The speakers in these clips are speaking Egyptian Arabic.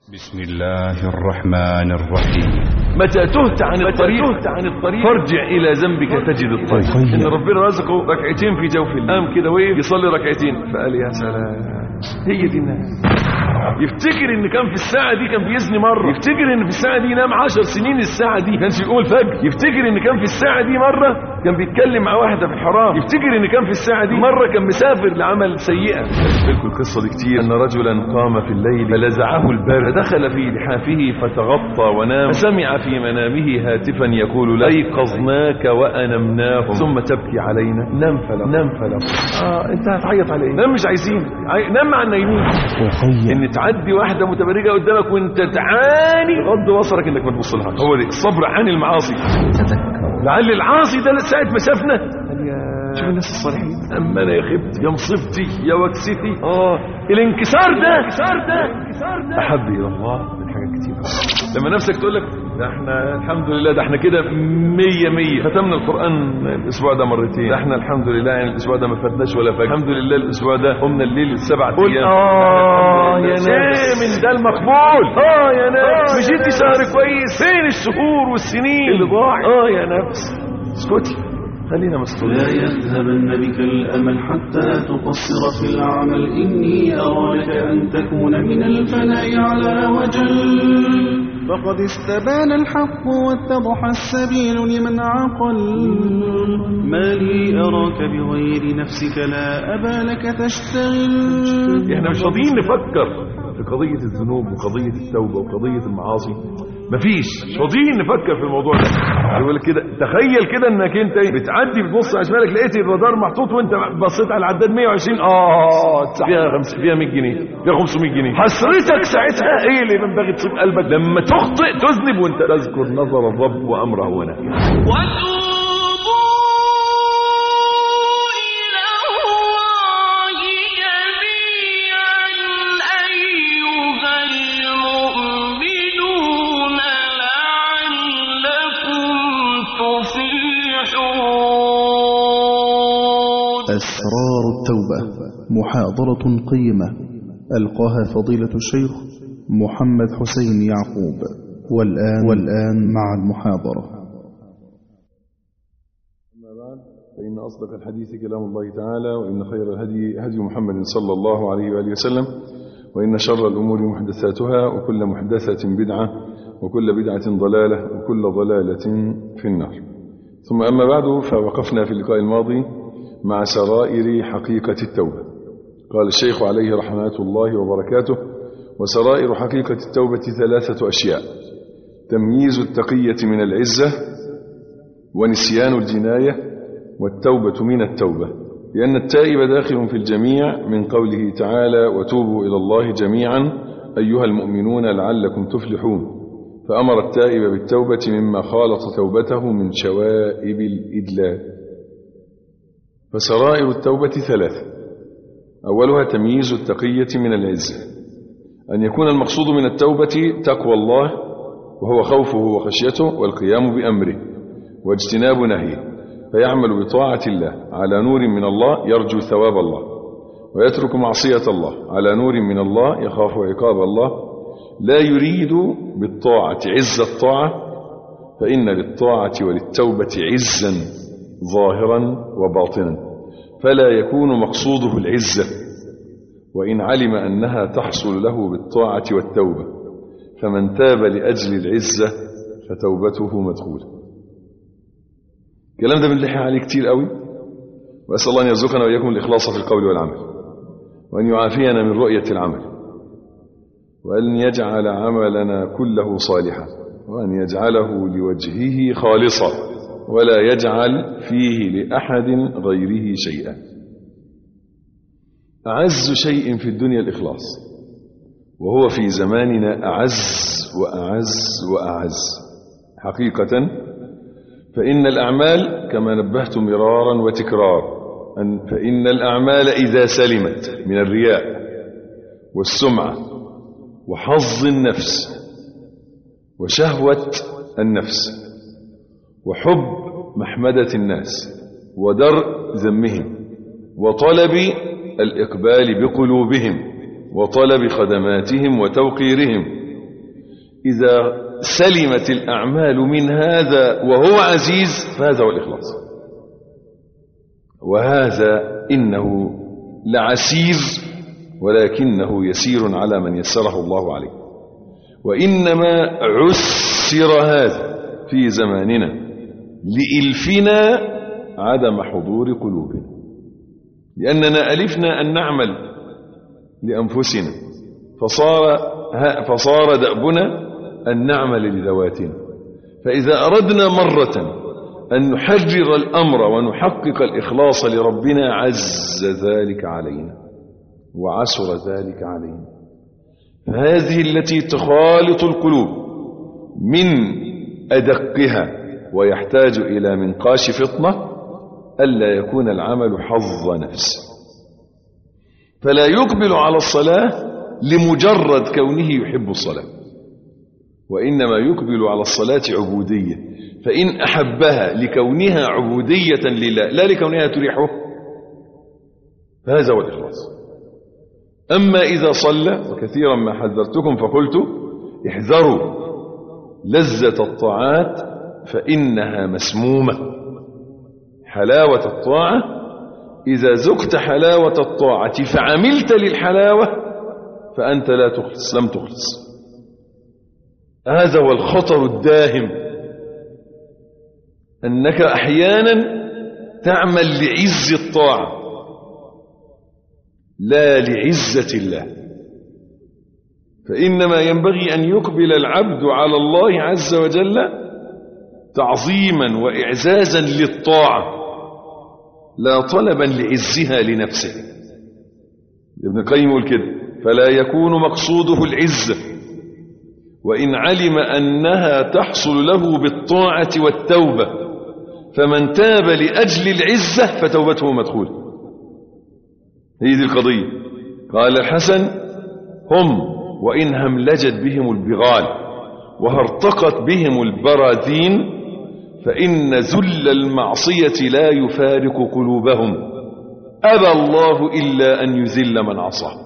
بسم الله الرحمن الرحيم متى تهت عن الطريق تهت عن الطريق فارجع الى ذنبك تجد الطريق ان ربنا رزقه ركعتين في جوف الليل قام كده وقف يصلي ركعتين فقال يا سلام هي دي الناس يفتكر ان كان في الساعه دي كان بيزني مره يفتكر ان في الساعه دي نام عشر سنين الساعه دي كانش يقوم الفجر يفتكر ان كان في الساعه دي مره كان بيتكلم مع واحده في الحرام يفتكر ان كان في الساعه دي مره كان مسافر لعمل سيئه لكم القصه دي كتير ان رجلا قام في الليل فلزعه البرد فدخل في لحافه فتغطى ونام فسمع في منامه هاتفا يقول له ايقظناك وانمناه ثم تبكي علينا نم فلا نم فلا اه انت هتعيط على ايه نم مش عايزين عاي... نم مع النايمين ان تعدي واحده متبرجه قدامك وانت تعاني غض بصرك انك ما تبصلهاش هو دي الصبر عن المعاصي لعل العاصي ده ساعه ما شافنا قال يا شوف الناس الصالحين اما انا يا خبتي يا مصيبتي يا وكستي اه الانكسار ده الانكسار ده احب الى الله من حاجات كتير لما نفسك تقول لك ده احنا الحمد لله ده احنا كده مية مية ختمنا القرآن الأسبوع ده مرتين ده احنا الحمد لله يعني الأسبوع ده ما فاتناش ولا فات الحمد لله الأسبوع ده قمنا الليل السبع أيام آه يا ناس من ده المقبول آه يا نفس مشيتي شهر كويس فين الشهور والسنين اللي ضاعت آه يا نفس اسكتي خلينا مسطولين لا يذهبن بك الأمل حتى تقصر في العمل إني أرى لك أن تكون من الفناء على وجل فقد استبان الحق واتضح السبيل لمن عقل ما لي أراك بغير نفسك لا أبا لك تشتغل احنا مش راضيين نفكر في قضية الذنوب وقضية التوبة وقضية المعاصي مفيش مش راضيين نفكر في الموضوع ده يقول لك كده تخيل كده انك انت بتعدي بتبص على شمالك لقيت الرادار محطوط وانت بصيت على العداد 120 اه فيها خمس فيها 100 جنيه فيها 500 جنيه حسرتك ساعتها ايه اللي ينبغي تصيب قلبك لما تخطئ تذنب وانت تذكر نظر الرب وامره ونهيه أسرار التوبة محاضرة قيمة ألقاها فضيلة الشيخ محمد حسين يعقوب والآن, والآن مع المحاضرة أما بعد فإن أصدق الحديث كلام الله تعالى وإن خير الهدي هدي محمد صلى الله عليه وآله وسلم وإن شر الأمور محدثاتها وكل محدثة بدعة وكل بدعة ضلالة وكل ضلالة في النار ثم أما بعد فوقفنا في اللقاء الماضي مع سرائر حقيقة التوبة قال الشيخ عليه رحمة الله وبركاته وسرائر حقيقة التوبة ثلاثة أشياء تمييز التقية من العزة ونسيان الجناية والتوبة من التوبة لأن التائب داخل في الجميع من قوله تعالى وتوبوا إلى الله جميعا أيها المؤمنون لعلكم تفلحون فأمر التائب بالتوبة مما خالط توبته من شوائب الإدلال فسرائر التوبة ثلاثة أولها تمييز التقية من العزة أن يكون المقصود من التوبة تقوى الله وهو خوفه وخشيته والقيام بأمره واجتناب نهيه فيعمل بطاعة الله على نور من الله يرجو ثواب الله ويترك معصية الله على نور من الله يخاف عقاب الله لا يريد بالطاعة عز الطاعة فإن للطاعة وللتوبة عزا ظاهرا وباطنا فلا يكون مقصوده العزة وإن علم أنها تحصل له بالطاعة والتوبة فمن تاب لأجل العزة فتوبته مدخولة الكلام ده بنلحق عليه كتير قوي وأسأل الله أن يرزقنا وإياكم الإخلاص في القول والعمل وأن يعافينا من رؤية العمل وأن يجعل عملنا كله صالحا وأن يجعله لوجهه خالصا ولا يجعل فيه لأحد غيره شيئا أعز شيء في الدنيا الإخلاص وهو في زماننا أعز وأعز وأعز حقيقة فإن الأعمال كما نبهت مرارا وتكرارا أن فإن الأعمال إذا سلمت من الرياء والسمعة وحظ النفس وشهوة النفس وحب محمدة الناس ودرء ذمهم وطلب الإقبال بقلوبهم وطلب خدماتهم وتوقيرهم إذا سلمت الأعمال من هذا وهو عزيز فهذا هو الإخلاص وهذا إنه لعسير ولكنه يسير على من يسره الله عليه وإنما عسر هذا في زماننا لإلفنا عدم حضور قلوبنا لأننا ألفنا أن نعمل لأنفسنا فصار فصار دأبنا أن نعمل لذواتنا فإذا أردنا مرة أن نحرر الأمر ونحقق الإخلاص لربنا عز ذلك علينا وعسر ذلك علينا هذه التي تخالط القلوب من أدقها ويحتاج إلى منقاش فطنة ألا يكون العمل حظ نفس فلا يقبل على الصلاة لمجرد كونه يحب الصلاة وإنما يقبل على الصلاة عبودية فإن أحبها لكونها عبودية لله لا لكونها تريحه فهذا هو الإخلاص أما إذا صلى وكثيرا ما حذرتكم فقلت احذروا لذة الطاعات فإنها مسمومة حلاوة الطاعة إذا ذقت حلاوة الطاعة فعملت للحلاوة فأنت لا تخلص لم تخلص هذا هو الخطر الداهم أنك أحيانا تعمل لعز الطاعة لا لعزة الله فإنما ينبغي أن يقبل العبد على الله عز وجل تعظيما وإعزازا للطاعة لا طلبا لعزها لنفسه ابن القيم يقول كده فلا يكون مقصوده العزة وإن علم أنها تحصل له بالطاعة والتوبة فمن تاب لأجل العزة فتوبته مدخولة هي دي القضية قال الحسن هم وإن هملجت بهم البغال وهرتقت بهم البراذين فإن ذل المعصية لا يفارق قلوبهم أبى الله إلا أن يذل من عصاه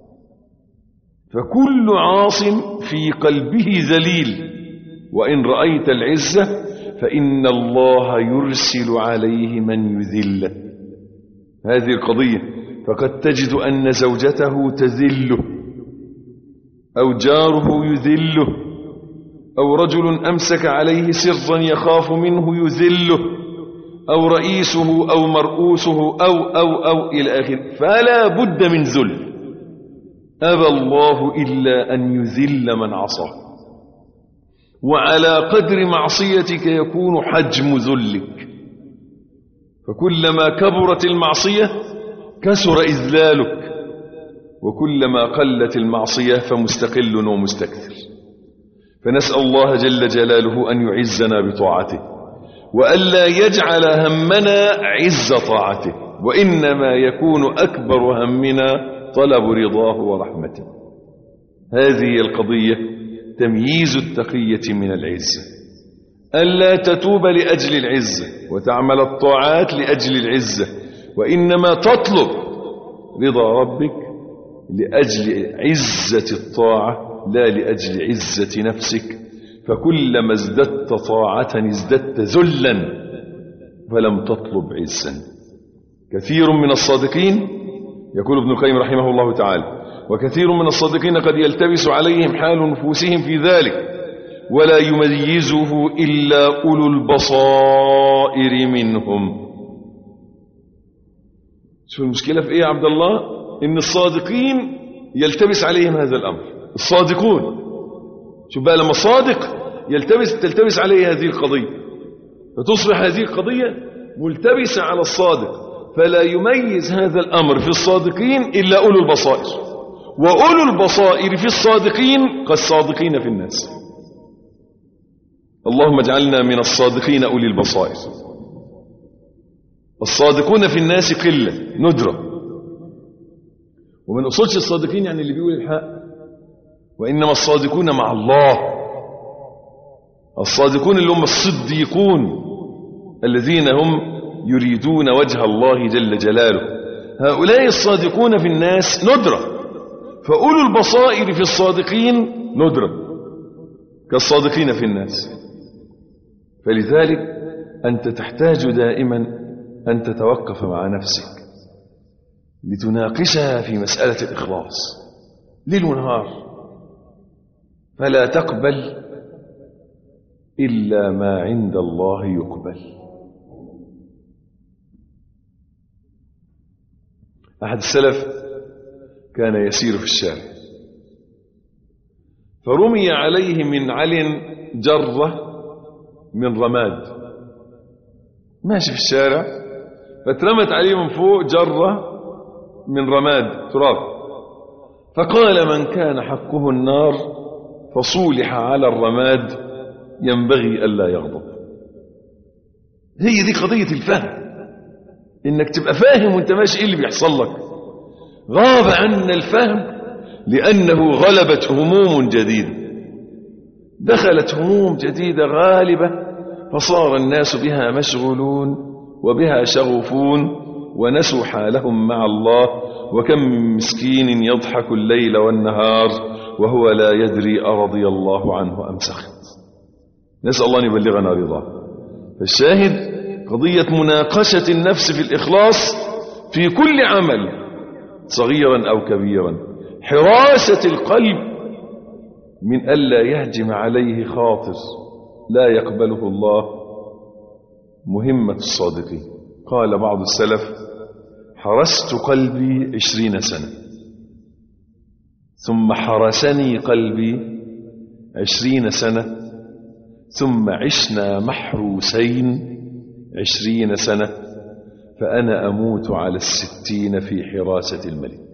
فكل عاص في قلبه ذليل وإن رأيت العزة فإن الله يرسل عليه من يذله هذه القضية فقد تجد أن زوجته تذله أو جاره يذله أو رجل أمسك عليه سرا يخاف منه يذله أو رئيسه أو مرؤوسه أو أو أو إلى آخره فلا بد من ذل أبى الله إلا أن يذل من عصاه وعلى قدر معصيتك يكون حجم ذلك فكلما كبرت المعصية كسر إذلالك وكلما قلت المعصية فمستقل ومستكثر فنسأل الله جل جلاله أن يعزنا بطاعته وألا يجعل همنا عز طاعته وإنما يكون أكبر همنا طلب رضاه ورحمته هذه القضية تمييز التقية من العزة ألا تتوب لأجل العزة وتعمل الطاعات لأجل العزة وإنما تطلب رضا ربك لأجل عزة الطاعة لا لأجل عزة نفسك فكلما ازددت طاعة ازددت ذلا فلم تطلب عزا كثير من الصادقين يقول ابن القيم رحمه الله تعالى وكثير من الصادقين قد يلتبس عليهم حال نفوسهم في ذلك ولا يميزه إلا أولو البصائر منهم شو المشكلة في إيه يا عبد الله إن الصادقين يلتبس عليهم هذا الأمر الصادقون شوف بقى لما الصادق يلتبس تلتبس عليه هذه القضية فتصبح هذه القضية ملتبسة على الصادق فلا يميز هذا الأمر في الصادقين إلا أولو البصائر وأولو البصائر في الصادقين كالصادقين في الناس اللهم اجعلنا من الصادقين أولي البصائر الصادقون في الناس قلة ندرة ومن أصولش الصادقين يعني اللي بيقول الحق وإنما الصادقون مع الله الصادقون اللي هم الصديقون الذين هم يريدون وجه الله جل جلاله هؤلاء الصادقون في الناس ندرة فأولو البصائر في الصادقين ندرة كالصادقين في الناس فلذلك أنت تحتاج دائما أن تتوقف مع نفسك لتناقشها في مسألة الإخلاص ليل ونهار فلا تقبل إلا ما عند الله يقبل أحد السلف كان يسير في الشارع فرمي عليه من عل جرة من رماد ماشي في الشارع فاترمت عليه من فوق جرة من رماد تراب فقال من كان حقه النار فصولح على الرماد ينبغي ألا يغضب هي دي قضية الفهم انك تبقى فاهم وانت ماشي ايه اللي بيحصل لك غاب عنا الفهم لأنه غلبت هموم جديدة دخلت هموم جديدة غالبة فصار الناس بها مشغولون وبها شغوفون ونسوا حالهم مع الله وكم من مسكين يضحك الليل والنهار وهو لا يدري أرضي الله عنه أم سخط نسأل الله أن يبلغنا رضاه فالشاهد قضية مناقشة النفس في الإخلاص في كل عمل صغيرا أو كبيرا حراسة القلب من ألا يهجم عليه خاطر لا يقبله الله مهمة الصادقين قال بعض السلف حرست قلبي عشرين سنة ثم حرسني قلبي عشرين سنة ثم عشنا محروسين عشرين سنة فأنا أموت على الستين في حراسة الملك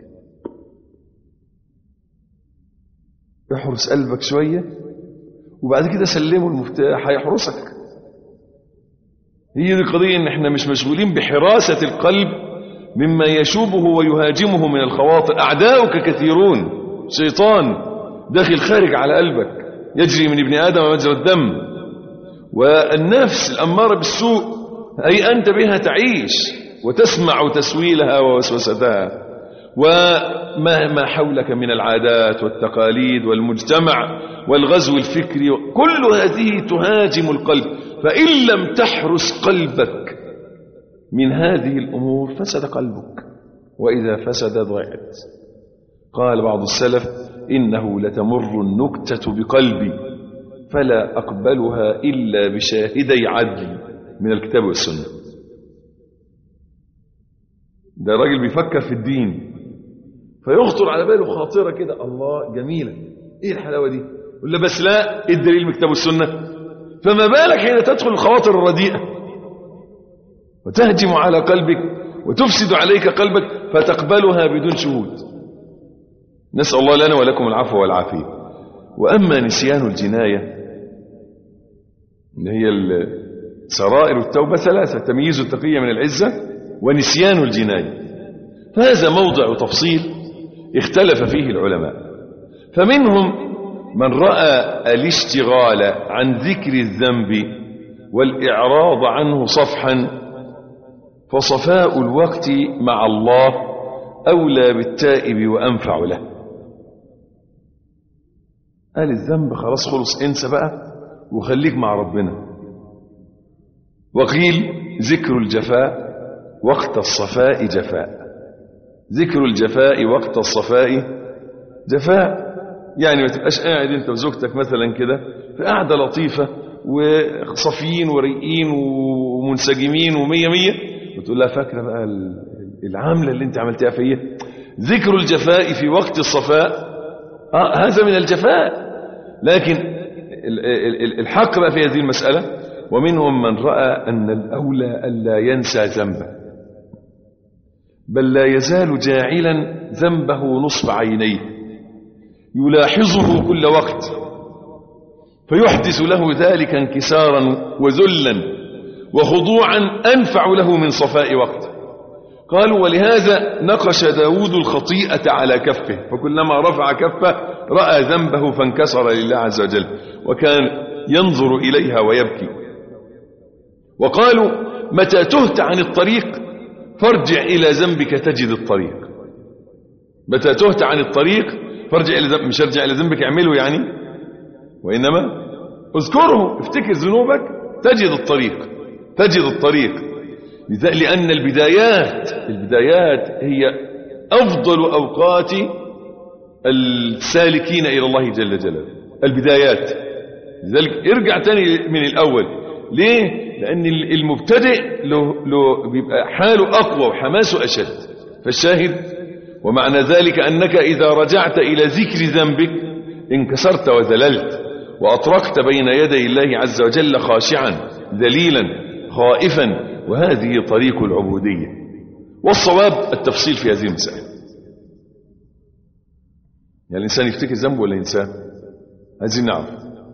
احرس قلبك شوية وبعد كده سلمه المفتاح هيحرسك هي دي القضية ان احنا مش مشغولين بحراسة القلب مما يشوبه ويهاجمه من الخواطر أعداؤك كثيرون شيطان داخل خارج على قلبك يجري من ابن آدم مجرى الدم والنفس الأمارة بالسوء أي أنت بها تعيش وتسمع تسويلها ووسوستها وما ما حولك من العادات والتقاليد والمجتمع والغزو الفكري كل هذه تهاجم القلب فإن لم تحرس قلبك من هذه الأمور فسد قلبك وإذا فسد ضيعت قال بعض السلف إنه لتمر النكتة بقلبي فلا أقبلها إلا بشاهدي عدل من الكتاب والسنة ده راجل بيفكر في الدين فيخطر على باله خاطرة كده الله جميلة ايه الحلاوة دي ولا بس لا ايه الدليل من الكتاب والسنة فما بالك حين تدخل الخواطر الرديئة وتهجم على قلبك وتفسد عليك قلبك فتقبلها بدون شهود نسأل الله لنا ولكم العفو والعافية وأما نسيان الجناية اللي هي سرائر التوبة ثلاثة تمييز التقية من العزة ونسيان الجناية فهذا موضع تفصيل اختلف فيه العلماء فمنهم من رأى الاشتغال عن ذكر الذنب والإعراض عنه صفحا فصفاء الوقت مع الله أولى بالتائب وأنفع له قال الذنب خلاص خلص انسى بقى وخليك مع ربنا وقيل ذكر الجفاء وقت الصفاء جفاء ذكر الجفاء وقت الصفاء جفاء يعني ما تبقاش قاعد انت وزوجتك مثلا كده في قعده لطيفه وصفيين وريقين ومنسجمين ومية مية وتقول لها فاكره بقى العامله اللي انت عملتها فيا ذكر الجفاء في وقت الصفاء آه هذا من الجفاء لكن الحق بقى في هذه المسألة ومنهم من رأى أن الأولى ألا ينسى ذنبه بل لا يزال جاعلا ذنبه نصب عينيه يلاحظه كل وقت فيحدث له ذلك انكسارا وذلا وخضوعا أنفع له من صفاء وقته قالوا ولهذا نقش داود الخطيئة على كفه فكلما رفع كفه رأى ذنبه فانكسر لله عز وجل وكان ينظر إليها ويبكي وقالوا متى تهت عن الطريق فارجع إلى ذنبك تجد الطريق متى تهت عن الطريق فارجع إلى ذنبك مش ارجع إلى ذنبك اعمله يعني وإنما اذكره افتكر ذنوبك تجد الطريق تجد الطريق لذا- لأن البدايات البدايات هي أفضل أوقات السالكين إلى الله جل جلاله البدايات لذلك ارجع تاني من الأول ليه؟ لأن المبتدئ له, له بيبقى حاله أقوى وحماسه أشد فالشاهد ومعنى ذلك أنك إذا رجعت إلى ذكر ذنبك انكسرت وذللت وأطرقت بين يدي الله عز وجل خاشعا ذليلا خائفا وهذه طريق العبودية والصواب التفصيل في هذه المسألة يعني الإنسان يفتكر ذنبه ولا إنسان عايزين نعرف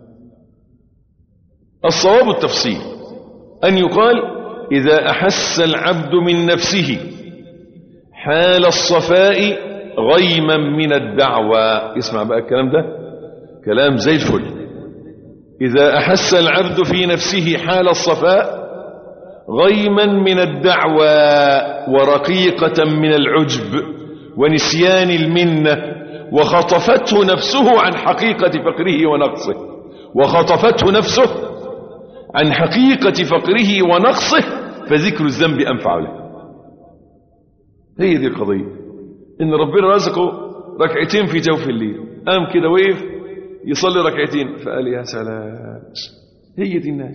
الصواب التفصيل أن يقال إذا أحس العبد من نفسه حال الصفاء غيما من الدعوى اسمع بقى الكلام ده كلام زي الفل إذا أحس العبد في نفسه حال الصفاء غيما من الدعوى ورقيقة من العجب ونسيان المنة وخطفته نفسه عن حقيقة فقره ونقصه وخطفته نفسه عن حقيقة فقره ونقصه فذكر الذنب أنفع له هي دي القضية إن ربنا رزقه ركعتين في جوف الليل قام كده وقف يصلي ركعتين فقال يا سلام هي دي الناس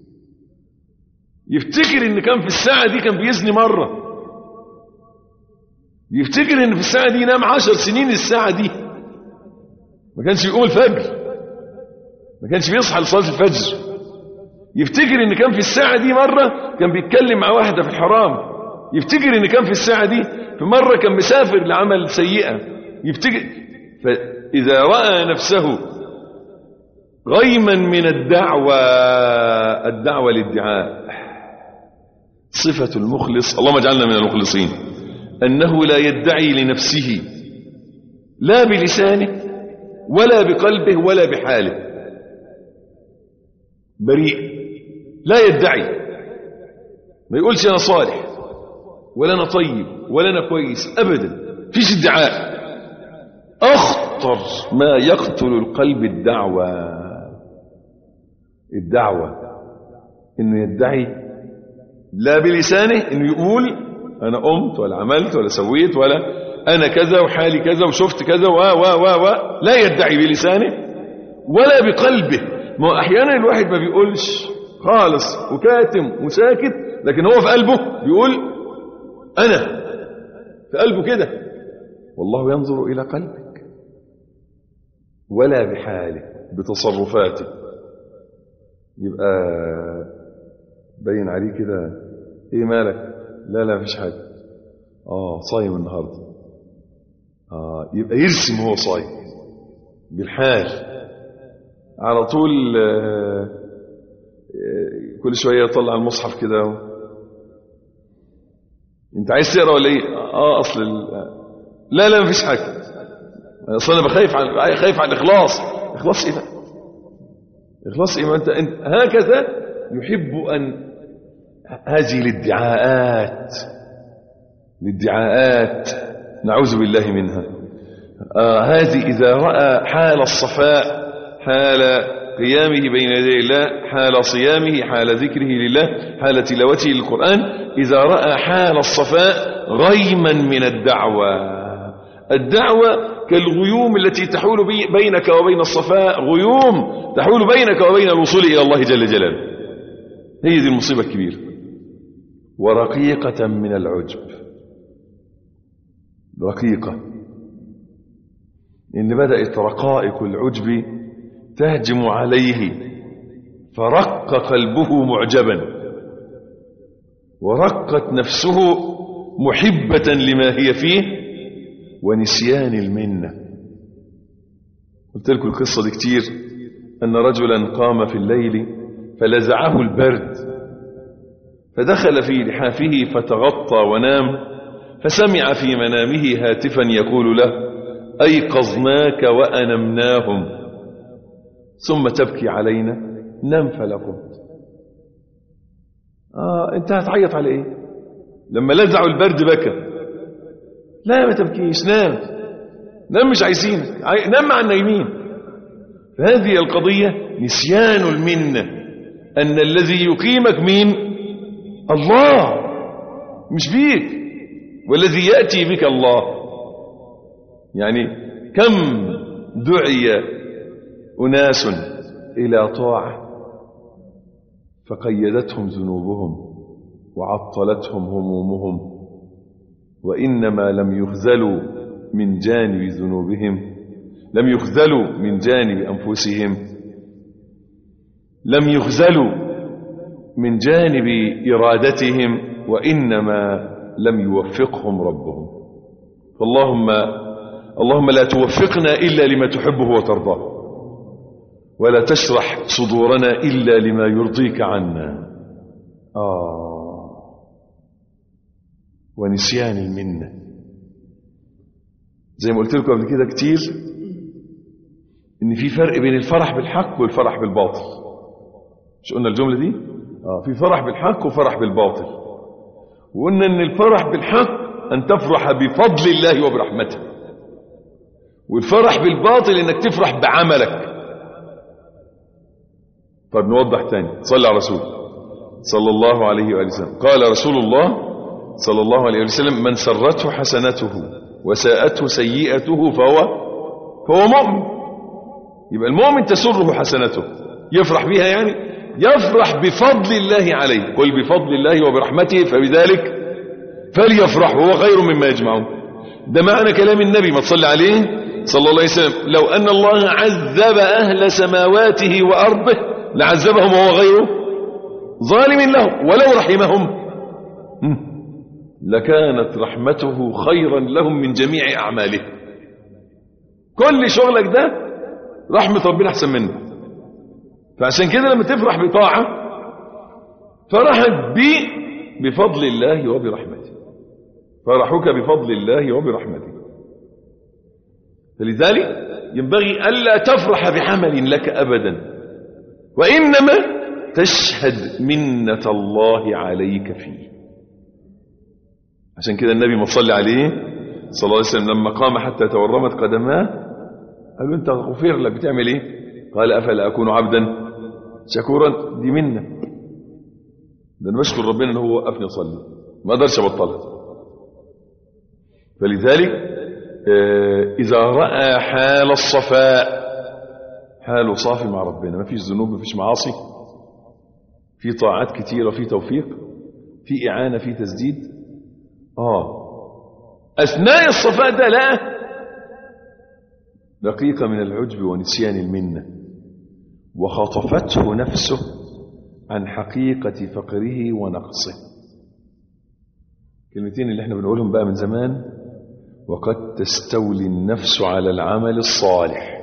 يفتكر ان كان في الساعة دي كان بيزني مرة يفتكر ان في الساعة دي نام عشر سنين الساعة دي ما كانش بيقوم الفجر ما كانش بيصحى لصلاة الفجر يفتكر ان كان في الساعة دي مرة كان بيتكلم مع واحدة في الحرام يفتكر ان كان في الساعة دي في مرة كان مسافر لعمل سيئة يفتكر فإذا رأى نفسه غيما من الدعوة الدعوة للدعاء صفة المخلص اللهم اجعلنا من المخلصين أنه لا يدعي لنفسه لا بلسانه ولا بقلبه ولا بحاله بريء لا يدعي ما يقولش أنا صالح ولا أنا طيب ولا أنا كويس أبدا فيش ادعاء أخطر ما يقتل القلب الدعوة الدعوة إنه يدعي لا بلسانه إنه يقول أنا قمت ولا عملت ولا سويت ولا أنا كذا وحالي كذا وشفت كذا و و و و لا يدعي بلسانه ولا بقلبه ما أحيانا الواحد ما بيقولش خالص وكاتم وساكت لكن هو في قلبه بيقول أنا في قلبه كده والله ينظر إلى قلبك ولا بحاله بتصرفاته يبقى باين عليه كده ايه مالك لا لا مفيش حاجه اه صايم النهارده اه يبقى يرسم هو صايم بالحال على طول آه آه كل شويه يطلع المصحف كده انت عايز تقرا ولا ايه اه اصل لا لا مفيش حاجه اصل انا بخايف عن خايف على الاخلاص اخلاص ايه ده اخلاص ايه ما انت, انت هكذا يحب ان هذه الادعاءات الادعاءات نعوذ بالله منها آه هذه اذا راى حال الصفاء حال قيامه بين يدي الله حال صيامه حال ذكره لله حال تلاوته للقرآن إذا رأى حال الصفاء غيما من الدعوة الدعوة كالغيوم التي تحول بينك وبين الصفاء غيوم تحول بينك وبين الوصول إلى الله جل جلاله هي دي المصيبة الكبيرة ورقيقة من العجب رقيقة إن بدأت رقائق العجب تهجم عليه فرق قلبه معجبا ورقت نفسه محبة لما هي فيه ونسيان المنة قلت لكم القصة دي كتير أن رجلا قام في الليل فلزعه البرد فدخل في لحافه فتغطى ونام فسمع في منامه هاتفا يقول له أيقظناك وأنمناهم ثم تبكي علينا نم فلا قمت آه انت هتعيط على ايه لما لزعوا البرد بكى لا ما تبكيش نام نام مش عايزين نام مع النايمين هذه القضية نسيان المنة أن الذي يقيمك مين الله مش بيك والذي يأتي بك الله يعني كم دعي أناس إلى طاعة فقيدتهم ذنوبهم وعطلتهم همومهم وإنما لم يخذلوا من جانب ذنوبهم لم يخذلوا من جانب أنفسهم لم يخذلوا من جانب إرادتهم وإنما لم يوفقهم ربهم فاللهم اللهم لا توفقنا إلا لما تحبه وترضاه ولا تشرح صدورنا إلا لما يرضيك عنا آه ونسيان المنة زي ما قلت لكم قبل كده كتير ان في فرق بين الفرح بالحق والفرح بالباطل مش قلنا الجملة دي آه في فرح بالحق وفرح بالباطل وقلنا ان الفرح بالحق ان تفرح بفضل الله وبرحمته والفرح بالباطل انك تفرح بعملك طب نوضح تاني صلى على رسول صلى الله عليه وآله وسلم قال رسول الله صلى الله عليه وسلم من سرته حسنته وساءته سيئته فهو فهو مؤمن يبقى المؤمن تسره حسنته يفرح بها يعني يفرح بفضل الله عليه قل بفضل الله وبرحمته فبذلك فليفرح هو خير مما يجمعون ده معنى كلام النبي ما تصلي عليه صلى الله عليه وسلم لو أن الله عذب أهل سماواته وأرضه لعذبهم وهو غير ظالم لهم ولو رحمهم لكانت رحمته خيرا لهم من جميع أعماله كل شغلك ده رحمة ربنا أحسن منه فعشان كده لما تفرح بطاعة فرحك بي بفضل الله وبرحمته فرحك بفضل الله وبرحمته فلذلك ينبغي ألا تفرح بعمل لك أبدا وإنما تشهد منة الله عليك فيه عشان كده النبي ما صلى عليه صلى الله عليه وسلم لما قام حتى تورمت قدماه قال له انت غفر لك بتعمل ايه قال افلا اكون عبدا شكورا دي منه ده انا بشكر ربنا ان هو وقفني اصلي ما اقدرش ابطلها فلذلك اذا راى حال الصفاء حاله صافي مع ربنا ما فيش ذنوب ما فيش معاصي في طاعات كتيره في توفيق في اعانه في تسديد اه اثناء الصفاء ده لا دقيقة من العجب ونسيان المنة وخطفته نفسه عن حقيقة فقره ونقصه كلمتين اللي احنا بنقولهم بقى من زمان وقد تستولي النفس على العمل الصالح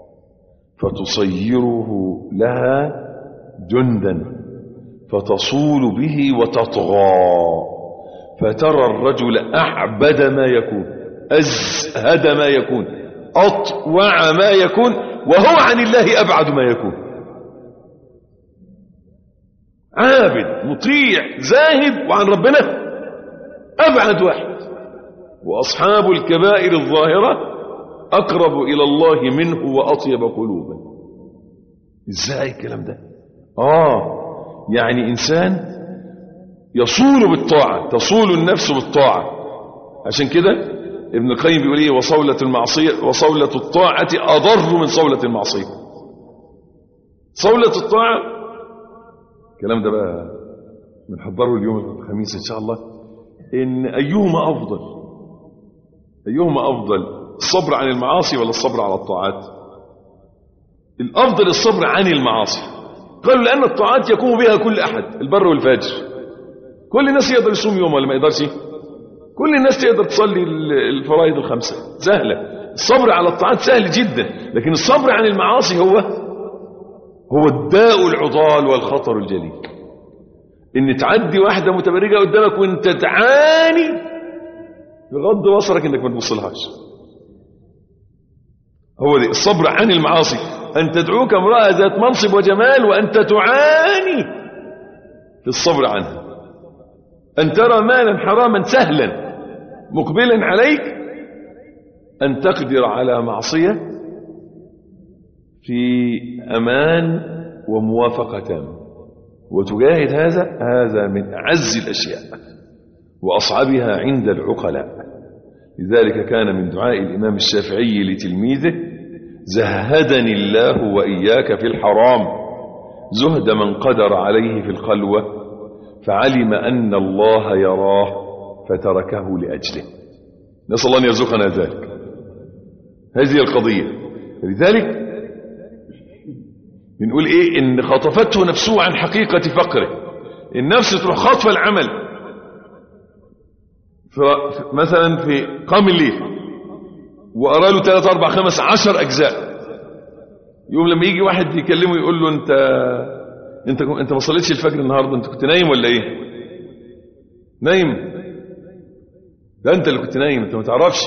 فتصيره لها جندا فتصول به وتطغى فترى الرجل أعبد ما يكون أزهد ما يكون أطوع ما يكون وهو عن الله أبعد ما يكون عابد مطيع زاهد وعن ربنا أبعد واحد وأصحاب الكبائر الظاهرة أقرب إلى الله منه وأطيب قلوبا إزاي الكلام ده آه يعني إنسان يصول بالطاعة تصول النفس بالطاعة عشان كده ابن القيم بيقول ايه وصولة المعصية وصولة الطاعة أضر من صولة المعصية صولة الطاعة الكلام ده بقى بنحضره اليوم الخميس إن شاء الله إن أيهما أفضل أيهما أفضل الصبر عن المعاصي ولا الصبر على الطاعات الأفضل الصبر عن المعاصي قالوا لأن الطاعات يقوم بها كل أحد البر والفاجر كل الناس يقدر يصوم يوم ولا ما يقدرش كل الناس تقدر تصلي الفرائض الخمسة سهلة الصبر على الطاعات سهل جدا لكن الصبر عن المعاصي هو هو الداء العضال والخطر الجليل ان تعدي واحدة متبرجة قدامك وانت تعاني بغض بصرك انك ما تبصلهاش هو دي الصبر عن المعاصي ان تدعوك امرأة ذات منصب وجمال وانت تعاني في الصبر عنها أن ترى مالا حراما سهلا مقبلا عليك أن تقدر على معصية في أمان وموافقة تامة وتجاهد هذا هذا من أعز الأشياء وأصعبها عند العقلاء لذلك كان من دعاء الإمام الشافعي لتلميذه زهدني الله وإياك في الحرام زهد من قدر عليه في الخلوة فعلم أن الله يراه فتركه لأجله نسأل الله أن يرزقنا ذلك هذه القضية لذلك بنقول ايه ان خطفته نفسه عن حقيقة فقره النفس تروح خاطفة العمل مثلا في قام الليل وقرا له 3 4 5 10 اجزاء يوم لما يجي واحد يكلمه يقول له انت انت انت ما صليتش الفجر النهارده انت كنت نايم ولا ايه نايم ده انت اللي كنت نايم انت ما تعرفش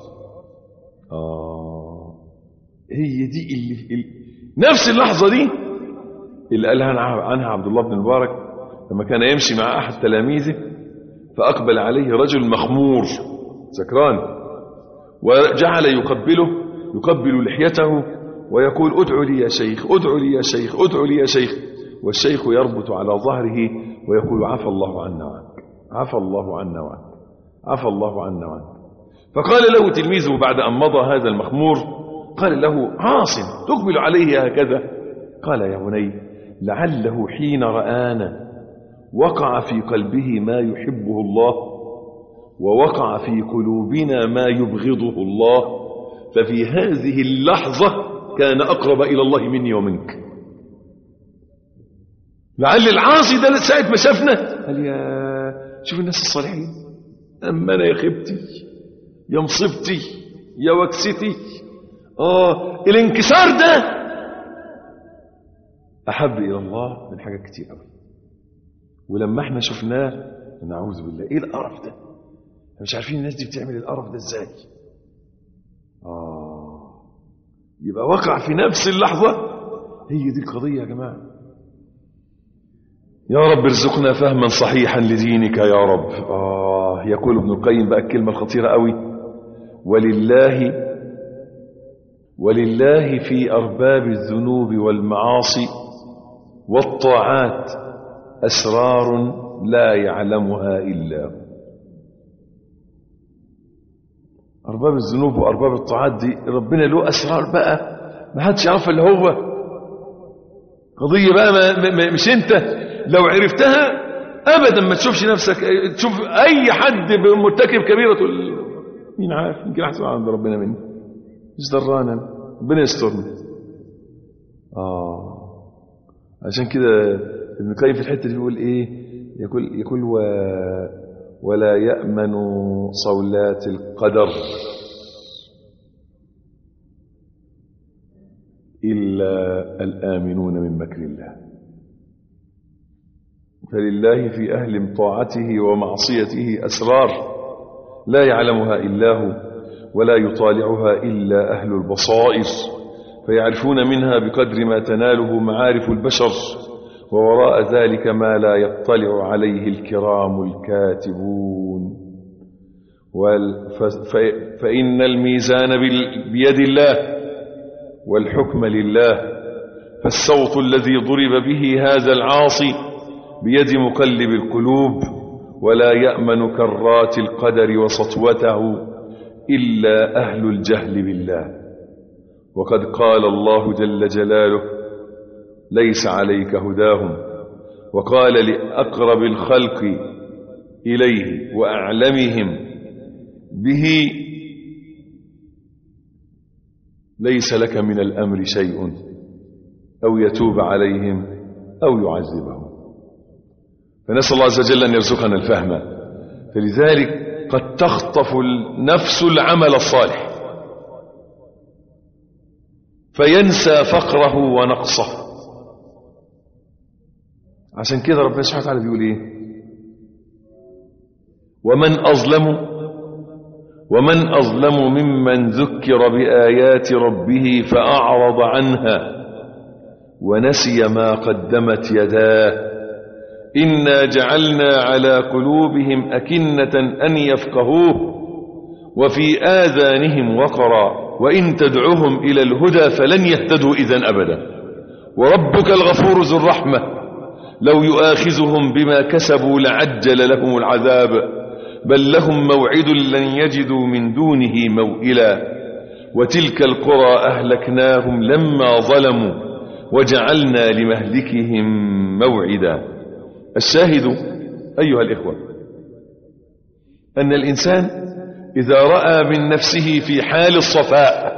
اه هي دي اللي, اللي نفس اللحظه دي اللي قالها عنها عبد الله بن المبارك لما كان يمشي مع احد تلاميذه فأقبل عليه رجل مخمور سكران وجعل يقبله يقبل لحيته ويقول ادعو لي يا شيخ ادعو لي يا شيخ ادعو لي يا شيخ والشيخ يربط على ظهره ويقول عفى الله عنا وعنك عفى الله عنا وعنك عفى الله عنا وعنك فقال له تلميذه بعد أن مضى هذا المخمور قال له عاصم تقبل عليه هكذا قال يا بني لعله حين رآنا وقع في قلبه ما يحبه الله ووقع في قلوبنا ما يبغضه الله ففي هذه اللحظة كان أقرب إلى الله مني ومنك لعل العاصي ده ساعة ما شافنا قال يا شوف الناس الصالحين أما أنا يا خبتي يا مصيبتي يا وكستي آه الانكسار ده أحب إلى الله من حاجات كتير قوي ولما احنا شفناه نعوذ بالله ايه القرف ده احنا مش عارفين الناس دي بتعمل القرف ده ازاي اه يبقى وقع في نفس اللحظة هي دي القضية يا جماعة يا رب ارزقنا فهما صحيحا لدينك يا رب آه يقول ابن القيم بقى الكلمة الخطيرة قوي ولله ولله في أرباب الذنوب والمعاصي والطاعات أسرار لا يعلمها إلا هو أرباب الذنوب وأرباب الطاعات دي ربنا له أسرار بقى ما حدش يعرف اللي هو قضية بقى ما ما مش أنت لو عرفتها أبدا ما تشوفش نفسك تشوف أي حد مرتكب كبيرة تقول مين عارف يمكن أحسن عند ربنا مني مش درانا ربنا يسترنا آه عشان كده ابن القيم في الحته دي بيقول ايه يقول يقول و ولا يأمن صولات القدر إلا الآمنون من مكر الله فلله في أهل طاعته ومعصيته أسرار لا يعلمها إلا هو ولا يطالعها إلا أهل البصائر فيعرفون منها بقدر ما تناله معارف البشر ووراء ذلك ما لا يطلع عليه الكرام الكاتبون فإن الميزان بيد الله والحكم لله فالصوت الذي ضرب به هذا العاصي بيد مقلب القلوب ولا يأمن كرات القدر وسطوته إلا أهل الجهل بالله وقد قال الله جل جلاله ليس عليك هداهم وقال لأقرب الخلق إليه وأعلمهم به ليس لك من الأمر شيء أو يتوب عليهم أو يعذبهم فنسأل الله عز وجل أن يرزقنا الفهم فلذلك قد تخطف النفس العمل الصالح فينسى فقره ونقصه عشان كده ربنا سبحانه وتعالى بيقول ايه ومن أظلم ومن أظلم ممن ذكر بآيات ربه فأعرض عنها ونسي ما قدمت يداه إنا جعلنا على قلوبهم أكنة أن يفقهوه وفي آذانهم وقرا وإن تدعهم إلى الهدى فلن يهتدوا إذا أبدا وربك الغفور ذو الرحمة لو يؤاخذهم بما كسبوا لعجل لهم العذاب بل لهم موعد لن يجدوا من دونه موئلا وتلك القرى أهلكناهم لما ظلموا وجعلنا لمهلكهم موعدا الشاهد أيها الإخوة أن الإنسان إذا رأى من نفسه في حال الصفاء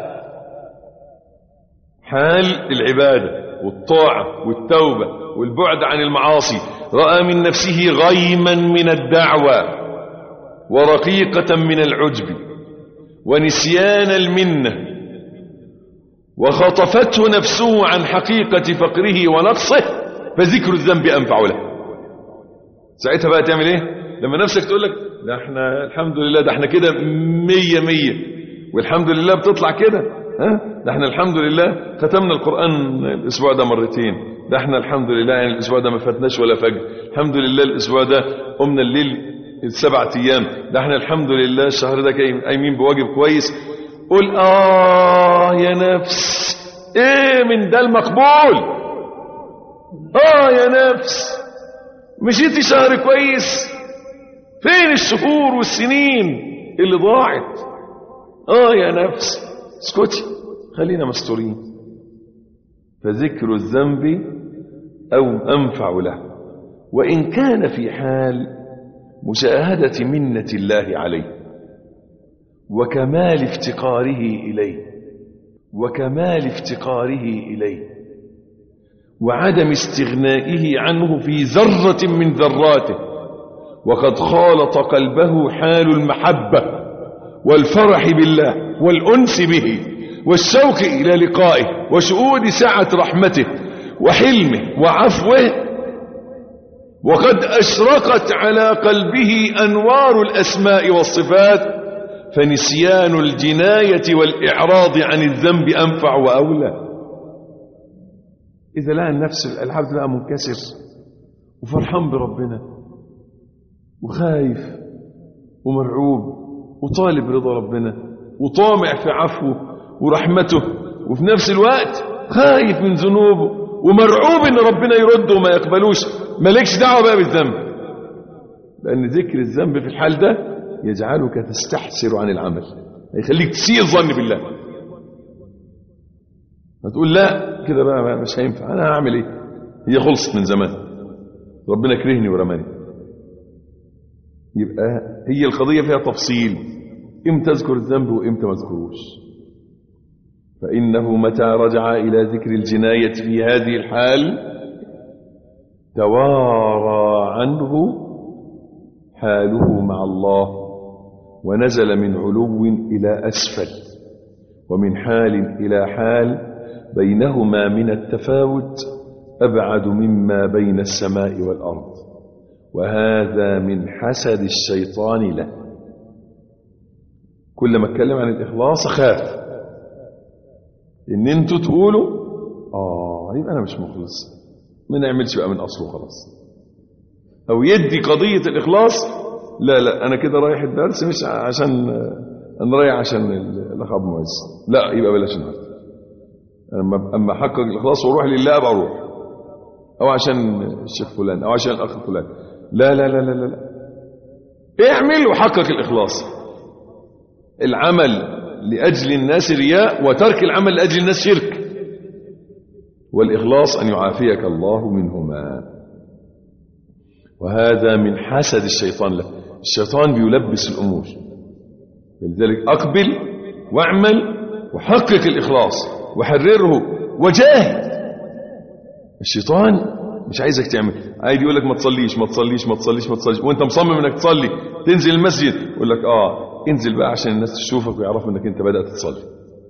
حال العبادة والطاعة والتوبة والبعد عن المعاصي رأى من نفسه غيما من الدعوة ورقيقة من العجب ونسيان المنة وخطفته نفسه عن حقيقة فقره ونقصه فذكر الذنب أنفع له ساعتها بقى تعمل ايه لما نفسك تقول لك ده احنا الحمد لله ده احنا كده مية مية والحمد لله بتطلع كده ها ده احنا الحمد لله ختمنا القرآن الأسبوع ده مرتين ده احنا الحمد لله يعني الأسبوع ده ما فاتناش ولا فجر الحمد لله الأسبوع ده قمنا الليل السبعة أيام ده احنا الحمد لله الشهر ده قايمين بواجب كويس قول آه يا نفس ايه من ده المقبول آه يا نفس مشيتي شهر كويس فين الشهور والسنين اللي ضاعت آه يا نفس اسكتي خلينا مستورين فذكر الذنب أو أنفع له وإن كان في حال مشاهدة منة الله عليه وكمال افتقاره إليه وكمال افتقاره إليه وعدم استغنائه عنه في ذرة من ذراته وقد خالط قلبه حال المحبة والفرح بالله والأنس به والشوق إلى لقائه وشهود سعة رحمته وحلمه وعفوه وقد أشرقت على قلبه أنوار الأسماء والصفات فنسيان الجناية والإعراض عن الذنب أنفع وأولى إذا لقى النفس العبد بقى منكسر وفرحان بربنا وخايف ومرعوب وطالب رضا ربنا وطامع في عفوه ورحمته وفي نفس الوقت خايف من ذنوبه ومرعوب ان ربنا يرده وما يقبلوش مالكش دعوه بقى بالذنب لان ذكر الذنب في الحال ده يجعلك تستحسر عن العمل يخليك تسيء الظن بالله هتقول لا كده بقى مش هينفع انا هعمل ايه هي خلصت من زمان ربنا كرهني ورماني يبقى هي القضيه فيها تفصيل امتى اذكر الذنب وامتى ما اذكروش فانه متى رجع الى ذكر الجنايه في هذه الحال توارى عنه حاله مع الله ونزل من علو إلى أسفل ومن حال إلى حال بينهما من التفاوت أبعد مما بين السماء والأرض وهذا من حسد الشيطان له كل ما اتكلم عن الإخلاص خاف إن انتوا تقولوا آه يبقى أنا مش مخلص ما نعملش بقى من أصله خلاص أو يدي قضية الإخلاص لا لا أنا كده رايح الدرس مش عشان أنا رايح عشان الأخ أبو معز لا يبقى بلاش النهارده أما أما أحقق الإخلاص وأروح لله أبقى أروح أو عشان الشيخ فلان أو عشان الأخ فلان لا لا لا لا لا, لا. اعمل وحقق الإخلاص العمل لأجل الناس رياء وترك العمل لأجل الناس شرك والإخلاص أن يعافيك الله منهما وهذا من حسد الشيطان له الشيطان بيلبس الأمور لذلك أقبل واعمل وحقق الإخلاص وحرره وجاهد الشيطان مش عايزك تعمل عايز يقول لك ما تصليش ما تصليش ما تصليش ما تصليش وانت مصمم انك تصلي تنزل المسجد يقول لك اه انزل بقى عشان الناس تشوفك ويعرفوا انك انت بدأت تصلي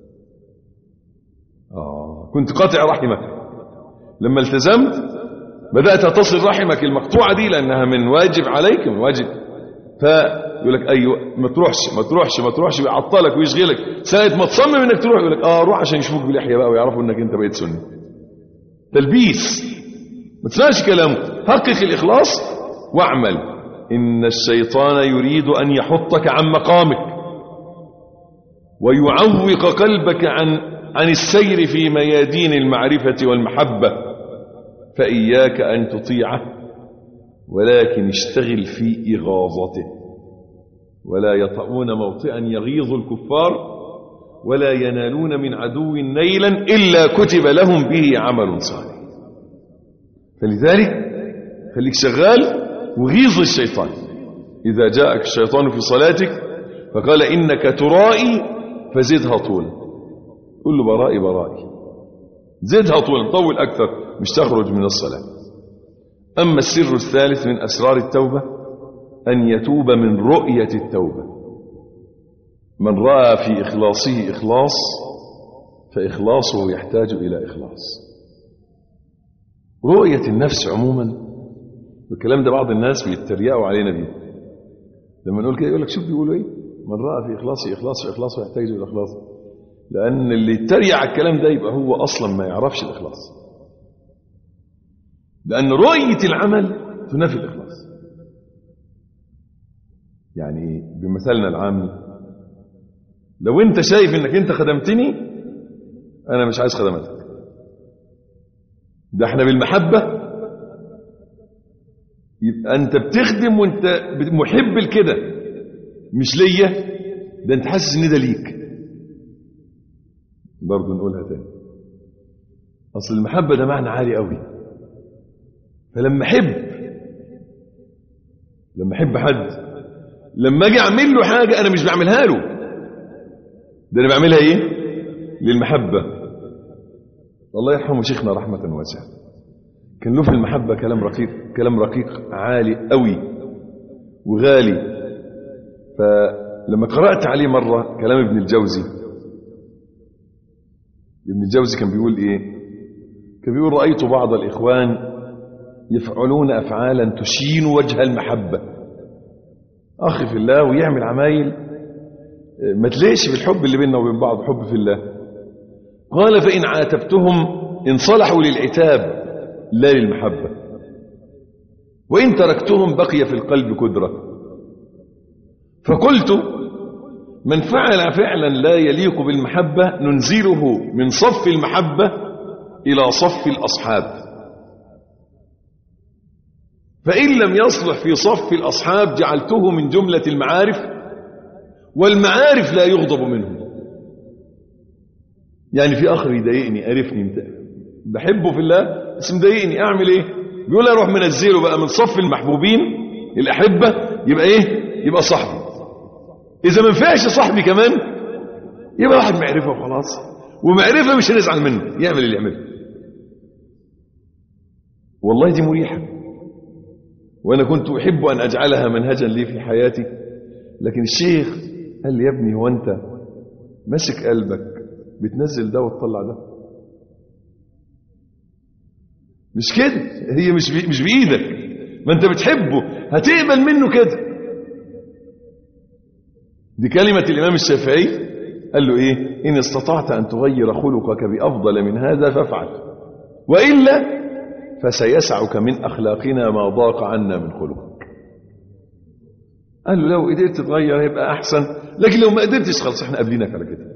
اه كنت قاطع رحمك لما التزمت بدأت تصل رحمك المقطوعة دي لأنها من واجب عليك من واجب فيقول لك أيوة ما تروحش ما تروحش ما تروحش بيعطلك ويشغلك ساعة ما تصمم انك تروح يقول لك اه روح عشان يشوفوك بلحية بقى ويعرفوا انك انت بقيت سني تلبيس ما تسمعش كلامه حقق الإخلاص واعمل إن الشيطان يريد أن يحطك عن مقامك ويعوق قلبك عن عن السير في ميادين المعرفة والمحبة فإياك أن تطيعه ولكن اشتغل في إغاظته ولا يطؤون موطئا يغيظ الكفار ولا ينالون من عدو نيلا إلا كتب لهم به عمل صالح فلذلك خليك شغال وغيظ الشيطان إذا جاءك الشيطان في صلاتك فقال إنك ترائي فزدها طولا قل له برائي برائي زدها طولا طول أكثر مش تخرج من الصلاة أما السر الثالث من أسرار التوبة أن يتوب من رؤية التوبة من رأى في إخلاصه إخلاص فإخلاصه يحتاج إلى إخلاص رؤية النفس عموما والكلام ده بعض الناس بيتريقوا علينا بيه لما نقول كده يقول لك شوف بيقولوا ايه من رأى في إخلاصه إخلاص إخلاصه يحتاج إلى إخلاص لأن اللي يتريق على الكلام ده يبقى هو أصلا ما يعرفش الإخلاص لأن رؤية العمل تنافي الإخلاص يعني بمثالنا العام لو أنت شايف أنك أنت خدمتني أنا مش عايز خدمتك ده احنا بالمحبة يبقى أنت بتخدم وأنت محب لكده مش ليا ده أنت حاسس إن ده ليك برضه نقولها تاني أصل المحبة ده معنى عالي قوي فلما احب لما احب حد لما اجي اعمل له حاجه انا مش بعملها له ده انا بعملها ايه للمحبه الله يرحمه شيخنا رحمه واسعه كان له في المحبه كلام رقيق كلام رقيق عالي قوي وغالي فلما قرات عليه مره كلام ابن الجوزي ابن الجوزي كان بيقول ايه كان بيقول رايت بعض الاخوان يفعلون أفعالا تشين وجه المحبة أخي في الله ويعمل عمايل ما تليش بالحب اللي بيننا وبين بعض حب في الله قال فإن عاتبتهم انصلحوا للعتاب لا للمحبة وإن تركتهم بقي في القلب كدرة فقلت من فعل فعلا لا يليق بالمحبة ننزله من صف المحبة إلى صف الأصحاب فإن لم يصلح في صف الأصحاب جعلته من جملة المعارف والمعارف لا يغضب منهم يعني في أخ يضايقني قرفني بحبه في الله بس مضايقني أعمل إيه بيقول أروح منزله بقى من صف المحبوبين الأحبة يبقى إيه يبقى صاحبي إذا ما ينفعش صاحبي كمان يبقى واحد معرفة وخلاص ومعرفة مش هنزعل منه يعمل اللي يعمله والله دي مريحة وأنا كنت أحب أن أجعلها منهجا لي في حياتي لكن الشيخ قال لي يا ابني هو أنت ماسك قلبك بتنزل ده وتطلع ده مش كده هي مش بي مش بإيدك ما أنت بتحبه هتقبل منه كده دي كلمة الإمام الشافعي قال له إيه إن استطعت أن تغير خلقك بأفضل من هذا فافعل وإلا فسيسعك من أخلاقنا ما ضاق عنا من خلقك قال له لو قدرت تتغير هيبقى أحسن لكن لو ما قدرتش خلاص احنا قابلينك على كده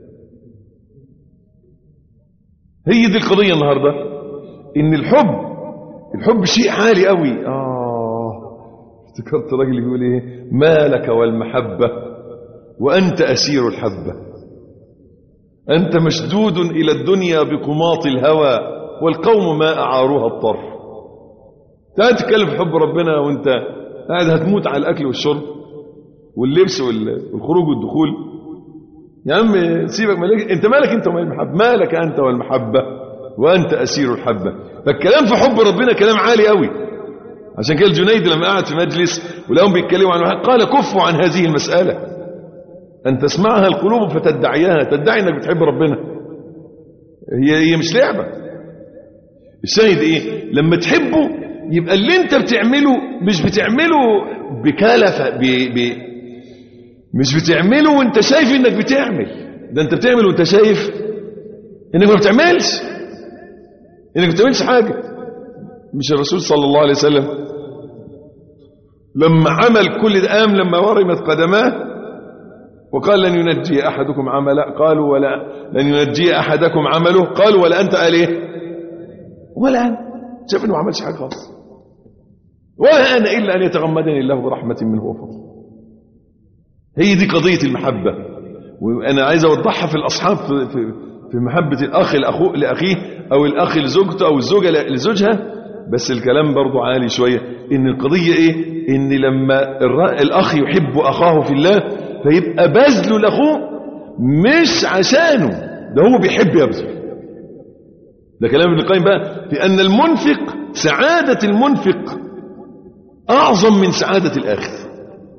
هي دي القضية النهاردة إن الحب الحب شيء عالي قوي آه افتكرت راجل يقول إيه ما لك والمحبة وأنت أسير الحبة أنت مشدود إلى الدنيا بقماط الهوى والقوم ما أعاروها الطرف تعال تتكلم في حب ربنا وانت قاعد هتموت على الأكل والشرب واللبس والخروج والدخول يا عم سيبك مالك انت مالك انت ومال المحبة مالك انت والمحبة وانت اسير الحبة فالكلام في حب ربنا كلام عالي قوي عشان كده الجنيد لما قعد في مجلس ولهم بيتكلموا عن قال كفوا عن هذه المسألة أن تسمعها القلوب فتدعيها تدعي أنك بتحب ربنا هي هي مش لعبة الشاهد إيه لما تحبه يبقى اللي أنت بتعمله مش بتعمله بكلفة ب... ب... مش بتعمله وانت شايف انك بتعمل ده انت بتعمل وانت شايف انك ما بتعملش انك ما بتعملش حاجة مش الرسول صلى الله عليه وسلم لما عمل كل ده قام لما ورمت قدماه وقال لن ينجي أحدكم عمله قالوا ولا لن ينجي أحدكم عمله قالوا ولا أنت قال إيه ولا أنا شاف إنه ما عملش حاجة خالص ولا أنا إلا أن يتغمدني الله برحمة منه وفضل هي دي قضية المحبة وأنا عايز أوضحها في الأصحاب في, في, في محبة الأخ لأخوه لأخيه أو الأخ لزوجته أو الزوجة لزوجها بس الكلام برضو عالي شوية إن القضية إيه إن لما الر- الأخ يحب أخاه في الله فيبقى بذله لأخوه مش عشانه ده هو بيحب يبذل ده كلام ابن القيم بقى في أن المنفق سعادة المنفق أعظم من سعادة الآخر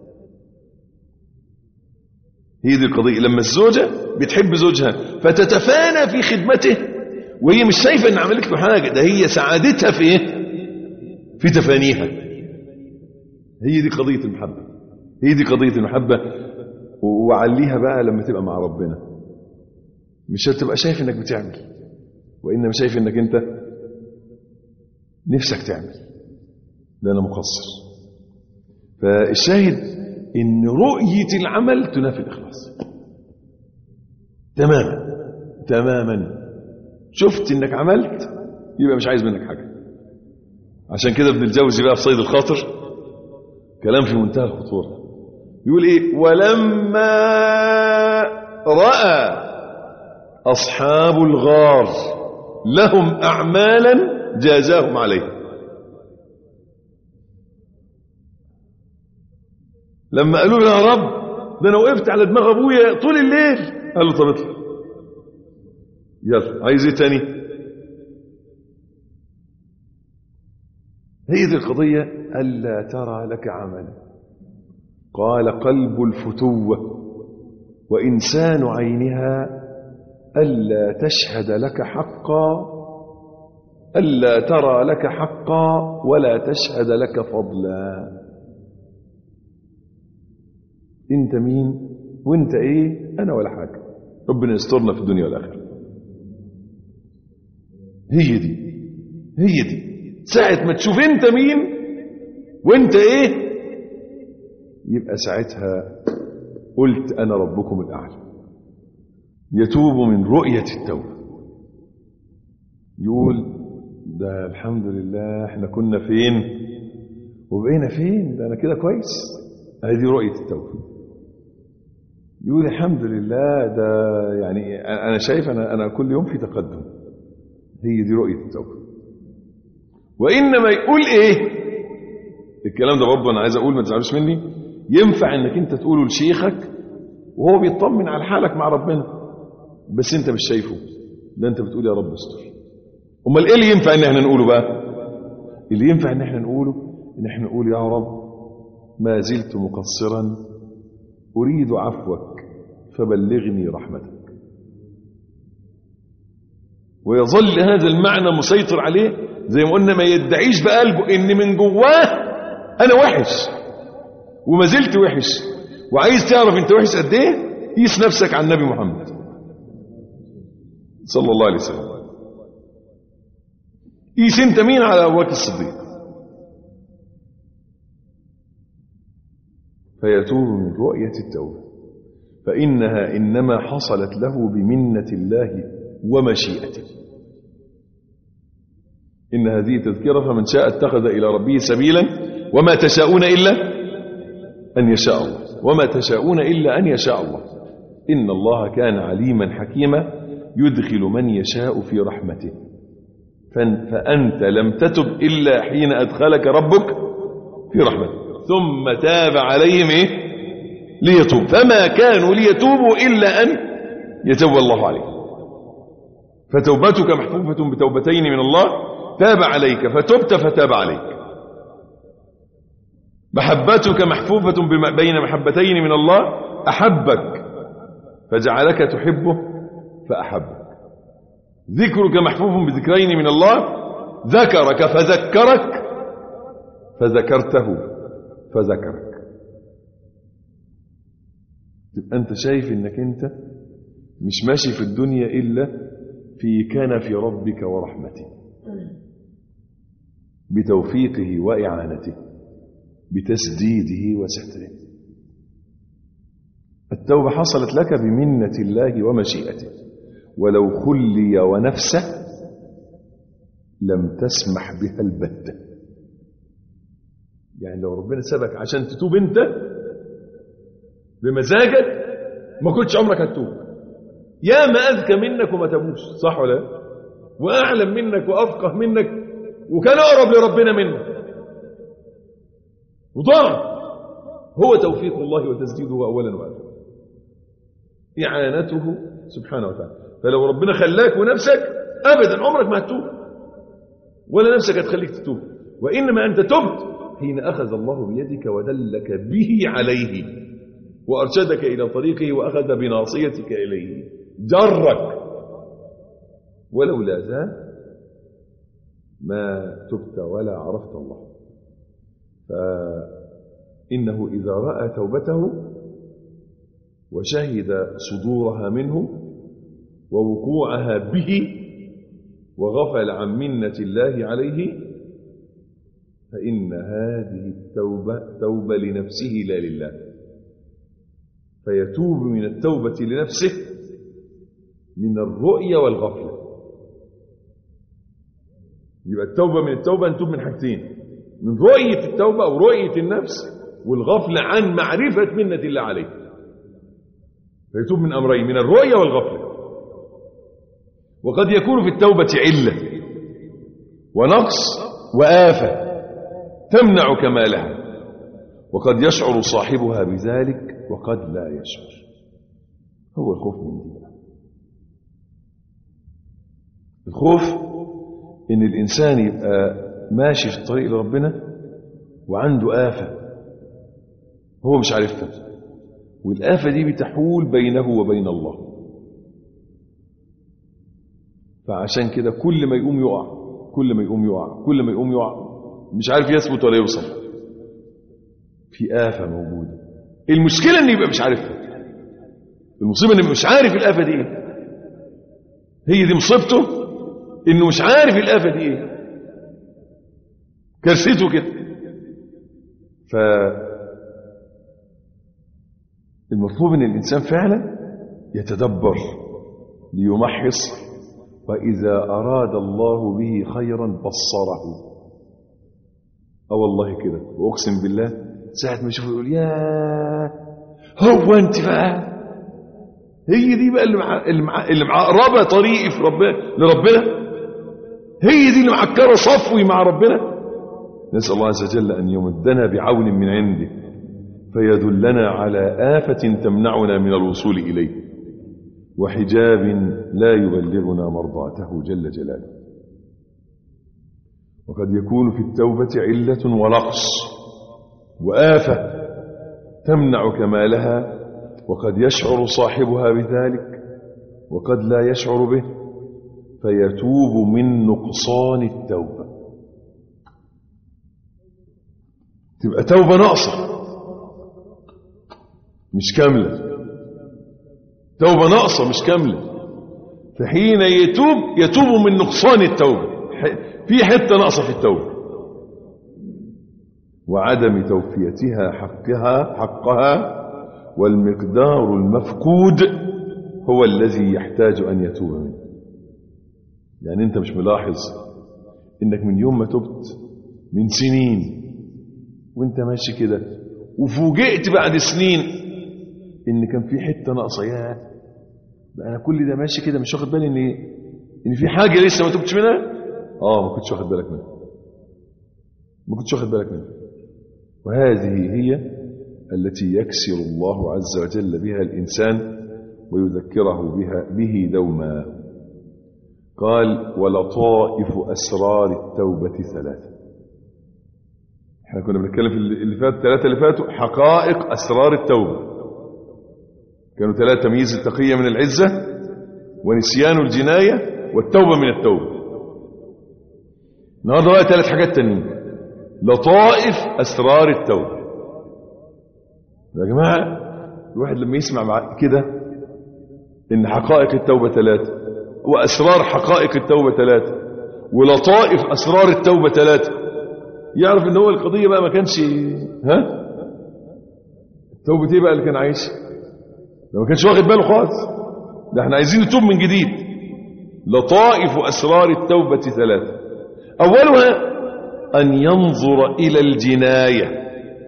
هي دي القضية لما الزوجة بتحب زوجها فتتفانى في خدمته وهي مش شايفة ان عملت له حاجة ده هي سعادتها في ايه في تفانيها هي دي قضية المحبة هي دي قضية المحبة و- وعليها بقى لما تبقى مع ربنا مش هتبقى شايف انك بتعمل وانما شايف انك انت نفسك تعمل ده انا مقصر فالشاهد ان رؤية العمل تنافي الاخلاص تماما تماما شفت انك عملت يبقى مش عايز منك حاجة عشان كده ابن الجوزي بقى في صيد الخاطر كلام في منتهى الخطورة يقول ايه ولما رأى أصحاب الغار لهم أعمالا جازاهم عليها لما قالوا له يا رب ده انا وقفت على دماغ ابويا طول الليل قال له طب اطلع يلا عايز ايه تاني هي دي القضية ألا ترى لك عملا قال قلب الفتوة وإنسان عينها ألا تشهد لك حقا ألا ترى لك حقا ولا تشهد لك فضلا انت مين وانت ايه انا ولا حاجة ربنا يسترنا في الدنيا والاخره هي دي هي دي ساعة ما تشوف انت مين وانت ايه يبقى ساعتها قلت انا ربكم الاعلى يتوب من رؤية التوبة يقول ده الحمد لله احنا كنا فين وبقينا فين ده انا كده كويس هذه رؤية التوبة يقول الحمد لله ده يعني انا شايف انا انا كل يوم في تقدم هي دي رؤية التوبة وإنما يقول إيه الكلام ده برضه أنا عايز أقول ما تزعلوش مني ينفع إنك أنت تقوله لشيخك وهو بيطمن على حالك مع ربنا بس أنت مش شايفه ده أنت بتقول يا رب استر أمال إيه اللي ينفع إن إحنا نقوله بقى اللي ينفع إن إحنا نقوله إن إحنا نقول يا رب ما زلت مقصرا أريد عفوك فبلغني رحمتك ويظل هذا المعنى مسيطر عليه زي ما قلنا ما يدعيش بقلبه ان من جواه انا وحش وما زلت وحش وعايز تعرف انت وحش قد ايه قيس نفسك على النبي محمد صلى الله عليه وسلم قيس انت مين على ابو بكر الصديق فيتوب من رؤية التوبة فإنها إنما حصلت له بمنة الله ومشيئته إن هذه تذكرة فمن شاء اتخذ إلى ربه سبيلا وما تشاءون إلا أن يشاء الله وما تشاءون إلا أن يشاء الله إن الله كان عليما حكيما يدخل من يشاء في رحمته فأنت لم تتب إلا حين أدخلك ربك في رحمته ثم تاب عليهم إيه؟ ليتوب فما كانوا ليتوبوا إلا أن يتوب الله عليهم فتوبتك محفوفة بتوبتين من الله تاب عليك فتبت فتاب عليك محبتك محفوفة بين محبتين من الله أحبك فجعلك تحبه فأحبك ذكرك محفوف بذكرين من الله ذكرك فذكرك فذكرته فذكرك تبقى أنت شايف أنك أنت مش ماشي في الدنيا إلا في كنف ربك ورحمته بتوفيقه وإعانته بتسديده وستره التوبة حصلت لك بمنة الله ومشيئته ولو خلي ونفسه لم تسمح بها البتة يعني لو ربنا سبك عشان تتوب انت بمزاجك ما كنتش عمرك هتتوب يا ما اذكى منك وما تابوش صح ولا لا واعلم منك وافقه منك وكان اقرب لربنا منك وضاع هو توفيق الله وتسديده اولا واخرا اعانته سبحانه وتعالى فلو ربنا خلاك ونفسك ابدا عمرك ما هتتوب ولا نفسك هتخليك تتوب وانما انت تبت حين اخذ الله بيدك ودلك به عليه وارشدك الى طريقه واخذ بناصيتك اليه جرك ولولا ذا ما تبت ولا عرفت الله فإنه إذا رأى توبته وشهد صدورها منه ووقوعها به وغفل عن منة الله عليه فإن هذه التوبة توبة لنفسه لا لله فيتوب من التوبة لنفسه من الرؤية والغفلة يبقى التوبة من التوبة نتوب من حاجتين من رؤية التوبة أو رؤية النفس والغفلة عن معرفة منة الله عليه فيتوب من أمرين من الرؤية والغفلة وقد يكون في التوبة علة ونقص وآفة تمنع كمالها وقد يشعر صاحبها بذلك وقد لا يشعر هو الخوف من دي الخوف ان الانسان يبقى ماشي في الطريق لربنا وعنده آفة هو مش عارفها والآفة دي بتحول بينه وبين الله فعشان كده كل ما يقوم يقع كل ما يقوم يقع كل ما يقوم يقع مش عارف يثبت ولا يوصل في آفة موجودة المشكلة ان يبقى مش عارفها المصيبة انه مش عارف الآفة دي ايه هي دي مصيبته انه مش عارف الآفة دي ايه كرسيته كده ف المطلوب ان الانسان فعلا يتدبر ليمحص واذا اراد الله به خيرا بصره اه والله كده واقسم بالله ساعه ما يشوفه يقول يا هو انت بقى هي دي بقى اللي مع اللي مع اللي معقربه طريقي في ربنا لربنا هي دي اللي معكره صفوي مع ربنا نسأل الله عز وجل أن يمدنا بعون من عنده فيدلنا على آفة تمنعنا من الوصول إليه وحجاب لا يبلغنا مرضاته جل جلاله وقد يكون في التوبة علة ونقص وآفة تمنع كمالها وقد يشعر صاحبها بذلك وقد لا يشعر به فيتوب من نقصان التوبة تبقى توبة ناقصة مش كاملة توبة ناقصة مش كاملة فحين يتوب يتوب من نقصان التوبة في حتة ناقصة في التوبة وعدم توفيتها حقها حقها والمقدار المفقود هو الذي يحتاج أن يتوب منه يعني أنت مش ملاحظ إنك من يوم ما تبت من سنين وانت ماشي كده وفوجئت بعد سنين ان كان في حته ناقصه يا انا كل ده ماشي كده مش واخد بالي ان ان في حاجه لسه ما تبتش منها اه ما كنتش واخد بالك منها ما كنتش واخد بالك منها وهذه هي التي يكسر الله عز وجل بها الانسان ويذكره بها به دوما قال ولطائف اسرار التوبه ثلاثه احنا كنا بنتكلم في اللي فات الثلاثه اللي فاتوا حقائق اسرار التوبه كانوا ثلاثه تمييز التقيه من العزه ونسيان الجنايه والتوبه من التوبه النهارده بقى ثلاث حاجات تانيين لطائف اسرار التوبه يا جماعه الواحد لما يسمع مع كده ان حقائق التوبه ثلاثه واسرار حقائق التوبه ثلاثه ولطائف اسرار التوبه ثلاثه يعرف ان هو القضيه بقى ما كانش ها توبه ايه بقى اللي كان عايش ده ما كانش واخد باله خالص ده احنا عايزين نتوب من جديد لطائف أسرار التوبة ثلاثة أولها أن ينظر إلى الجناية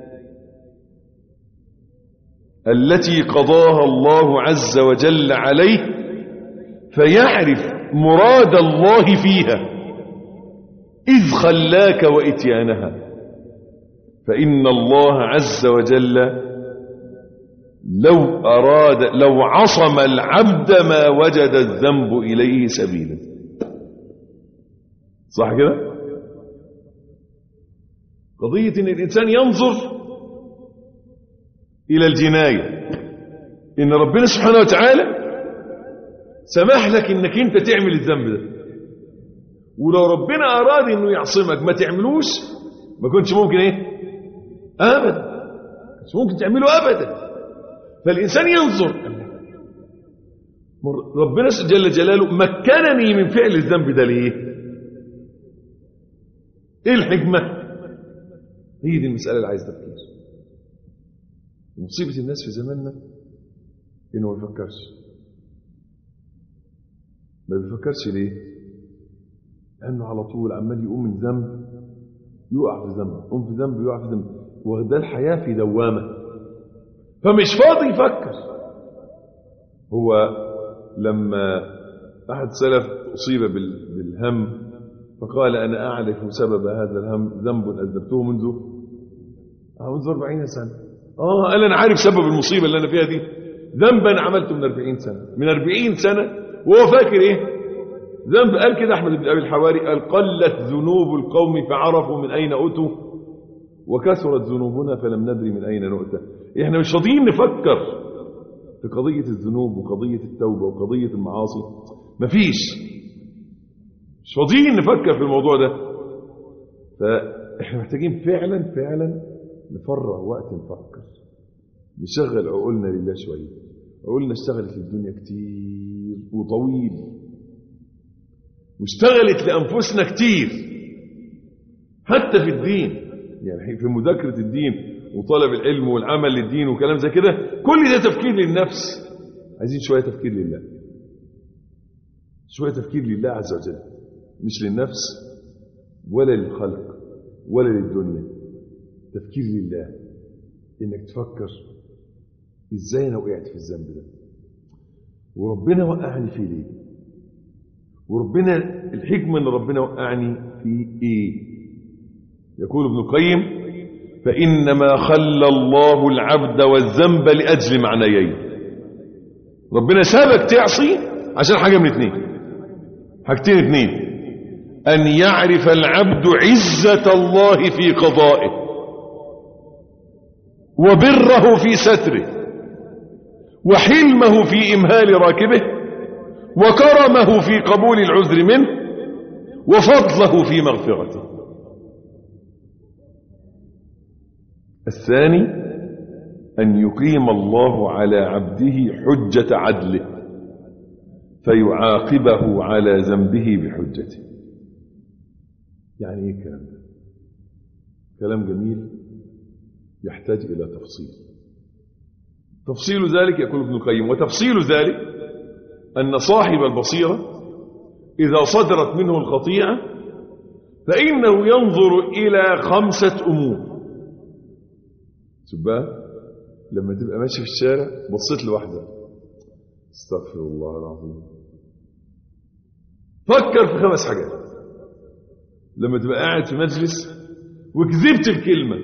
التي قضاها الله عز وجل عليه فيعرف مراد الله فيها إذ خلاك وإتيانها فإن الله عز وجل لو أراد لو عصم العبد ما وجد الذنب إليه سبيلا صح كده قضية إن الإنسان ينظر إلى الجناية إن ربنا سبحانه وتعالى سمح لك إنك أنت تعمل الذنب ده ولو ربنا أراد إنه يعصمك ما تعملوش ما كنتش ممكن إيه أبدا مش ممكن تعمله أبدا فالإنسان ينظر ربنا جل جلاله مكنني من فعل الذنب ده ليه ايه الحكمة هي دي المسألة اللي عايز تفكير مصيبة الناس في زماننا انه ما بيفكرش ما بيفكرش ليه لانه على طول عمال يقوم من ذنب يقع في ذنب يقوم في ذنب يقع في ذنب واخداه الحياة في دوامة فمش فاضي يفكر هو لما أحد سلف أصيب بالهم فقال أنا أعرف سبب هذا الهم ذنب أذنبته منذ منذ 40 سنة آه قال أنا عارف سبب المصيبة اللي أنا فيها دي ذنبا عملته من 40 سنة من 40 سنة وهو فاكر إيه ذنب قال كده أحمد بن أبي الحواري قال قلت ذنوب القوم فعرفوا من أين أتوا وكثرت ذنوبنا فلم ندري من أين نؤتى احنا مش فاضيين نفكر في قضية الذنوب وقضية التوبة وقضية المعاصي مفيش مش فاضيين نفكر في الموضوع ده فاحنا محتاجين فعلا فعلا نفرغ وقت نفكر نشغل عقولنا لله شوية عقولنا اشتغلت للدنيا كتير وطويل واشتغلت لأنفسنا كتير حتى في الدين يعني في مذاكرة الدين وطلب العلم والعمل للدين وكلام زي كده كل ده تفكير للنفس عايزين شوية تفكير لله شوية تفكير لله عز وجل مش للنفس ولا للخلق ولا للدنيا تفكير لله انك تفكر ازاي انا وقعت في الذنب ده وربنا وقعني فيه ليه وربنا الحكمة ان ربنا وقعني في ايه يقول ابن القيم فإنما خلى الله العبد والذنب لأجل معنيين ربنا سابك تعصي عشان حاجة من اتنين حاجتين اتنين أن يعرف العبد عزة الله في قضائه وبره في ستره وحلمه في إمهال راكبه وكرمه في قبول العذر منه وفضله في مغفرته الثاني أن يقيم الله على عبده حجة عدله فيعاقبه على ذنبه بحجته يعني ايه الكلام ده كلام جميل يحتاج إلى تفصيل تفصيل ذلك يقول ابن القيم وتفصيل ذلك أن صاحب البصيرة إذا صدرت منه الخطيئة فإنه ينظر إلى خمسة أمور شباب لما تبقى ماشي في الشارع بصيت لوحدة استغفر الله العظيم فكر في خمس حاجات لما تبقى قاعد في مجلس وكذبت الكلمة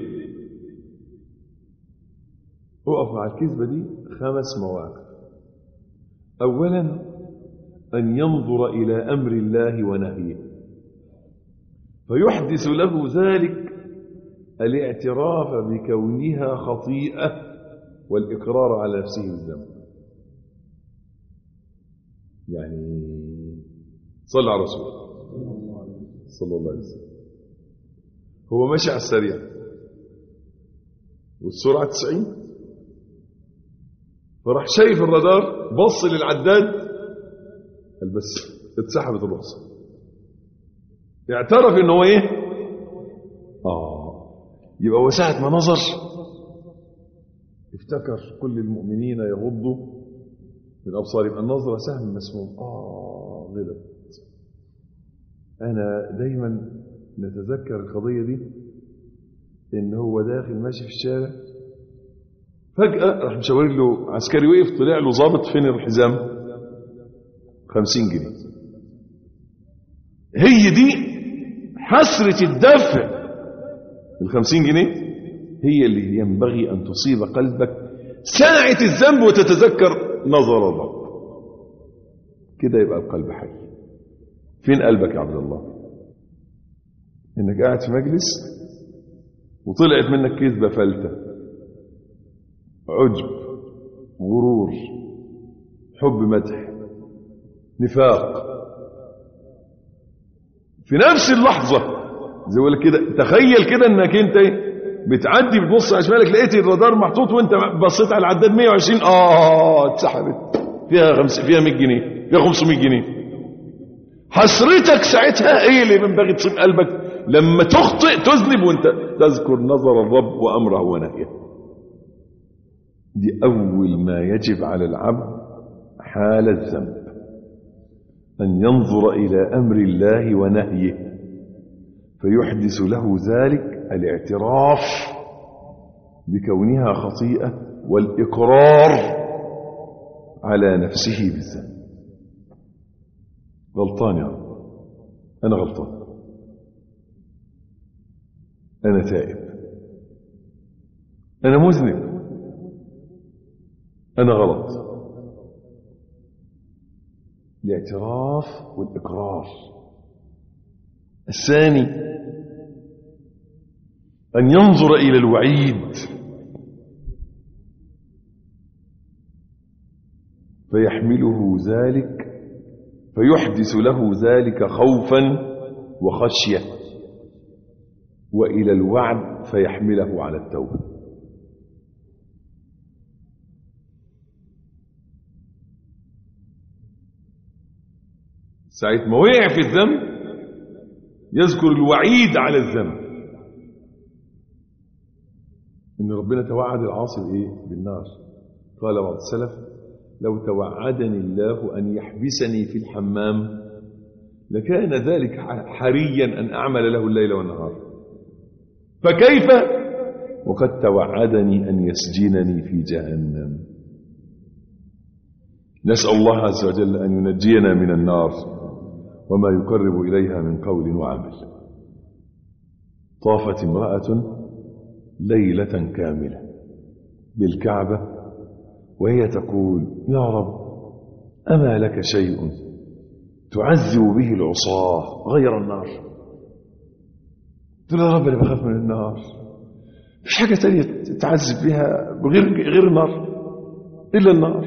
اقف مع الكذبة دي خمس مواقف أولا أن ينظر إلى أمر الله ونهيه فيحدث له ذلك الاعتراف بكونها خطيئة والإقرار على نفسه بالذنب يعني صلى على رسول صلى الله عليه وسلم هو ماشي على السريع والسرعة 90 فراح شايف الرادار بص للعداد قال بس اتسحبت الرخصة اعترف ان هو ايه اه يبقى هو ساعة ما نظر افتكر كل المؤمنين يغضوا من أبصار يبقى النظرة سهم مسموم آه غلط أنا دايما نتذكر القضية دي إن هو داخل ماشي في الشارع فجأة راح مشاور له عسكري وقف طلع له ظابط فين الحزام 50 جنيه هي دي حسرة الدفع ال 50 جنيه هي اللي ينبغي أن تصيب قلبك ساعة الذنب وتتذكر نظر الرب كده يبقى القلب حي فين قلبك يا عبد الله انك قاعد في مجلس وطلعت منك كذبة فلتة عجب غرور حب مدح نفاق في نفس اللحظة زي ما كده تخيل كده انك انت ايه بتعدي بتبص على شمالك لقيت الرادار محطوط وانت بصيت على العداد 120 اه اتسحبت فيها خمس فيها 100 جنيه فيها 500 جنيه حسرتك ساعتها ايه اللي ينبغي تصيب قلبك لما تخطئ تذنب وانت تذكر نظر الرب وامره ونهيه دي اول ما يجب على العبد حال الذنب ان ينظر الى امر الله ونهيه فيحدث له ذلك الاعتراف بكونها خطيئة والإقرار على نفسه بالذنب غلطان يا رب أنا غلطان أنا تائب أنا مذنب أنا غلط الاعتراف والإقرار الثاني أن ينظر إلى الوعيد فيحمله ذلك فيحدث له ذلك خوفا وخشية وإلى الوعد فيحمله على التوبة ساعة ما وقع في الذنب يذكر الوعيد على الذنب ان ربنا توعد العاصي بايه بالنار قال بعض السلف لو توعدني الله ان يحبسني في الحمام لكان ذلك حريا ان اعمل له الليل والنهار فكيف وقد توعدني ان يسجنني في جهنم نسال الله عز وجل ان ينجينا من النار وما يقرب اليها من قول وعمل طافت امراه ليلة كاملة بالكعبة وهي تقول يا رب أما لك شيء تعذب به العصاة غير النار تقول يا رب أنا بخاف من النار مش حاجة تانية تعذب بها غير, غير النار إلا النار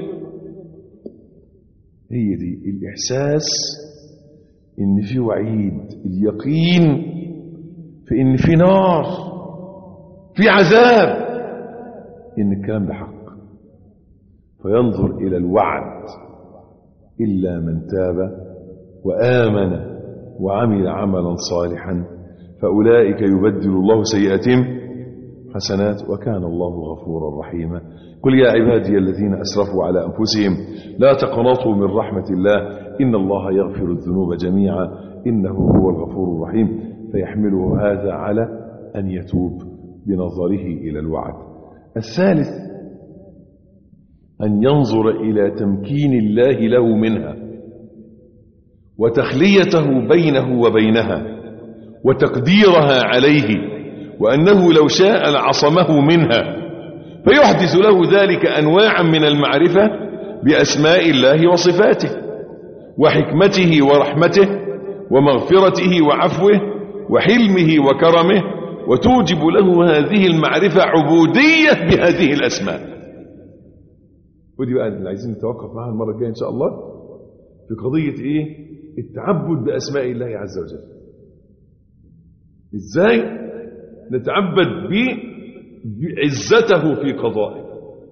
هي دي الإحساس إن في وعيد اليقين في إن في نار في عذاب إن الكلام ده حق فينظر إلى الوعد إلا من تاب وآمن وعمل عملا صالحا فأولئك يبدل الله سيئاتهم حسنات وكان الله غفورا رحيما قل يا عبادي الذين أسرفوا على أنفسهم لا تقنطوا من رحمة الله إن الله يغفر الذنوب جميعا إنه هو الغفور الرحيم فيحمله هذا على أن يتوب بنظره إلى الوعد الثالث أن ينظر إلى تمكين الله له منها وتخليته بينه وبينها وتقديرها عليه وأنه لو شاء لعصمه منها فيحدث له ذلك أنواعا من المعرفة بأسماء الله وصفاته وحكمته ورحمته ومغفرته وعفوه وحلمه وكرمه وتوجب له هذه المعرفة عبودية بهذه الأسماء ودي بقى اللي عايزين نتوقف معها المرة الجاية إن شاء الله في قضية إيه التعبد بأسماء الله عز وجل إزاي نتعبد به بعزته في قضائه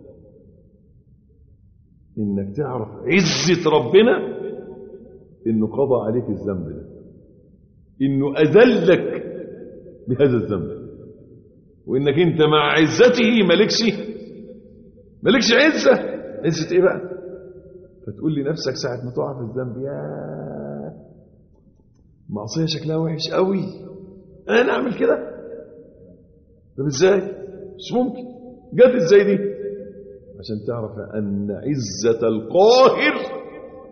إنك تعرف عزة ربنا إنه قضى عليك الذنب ده إنه أذلك بهذا الذنب وإنك أنت مع عزته مالكش مالكش عزة عزة إيه بقى فتقول لنفسك ساعة ما تقع في الذنب يا معصية شكلها وحش قوي أنا أعمل كده طب إزاي مش ممكن جت إزاي دي عشان تعرف أن عزة القاهر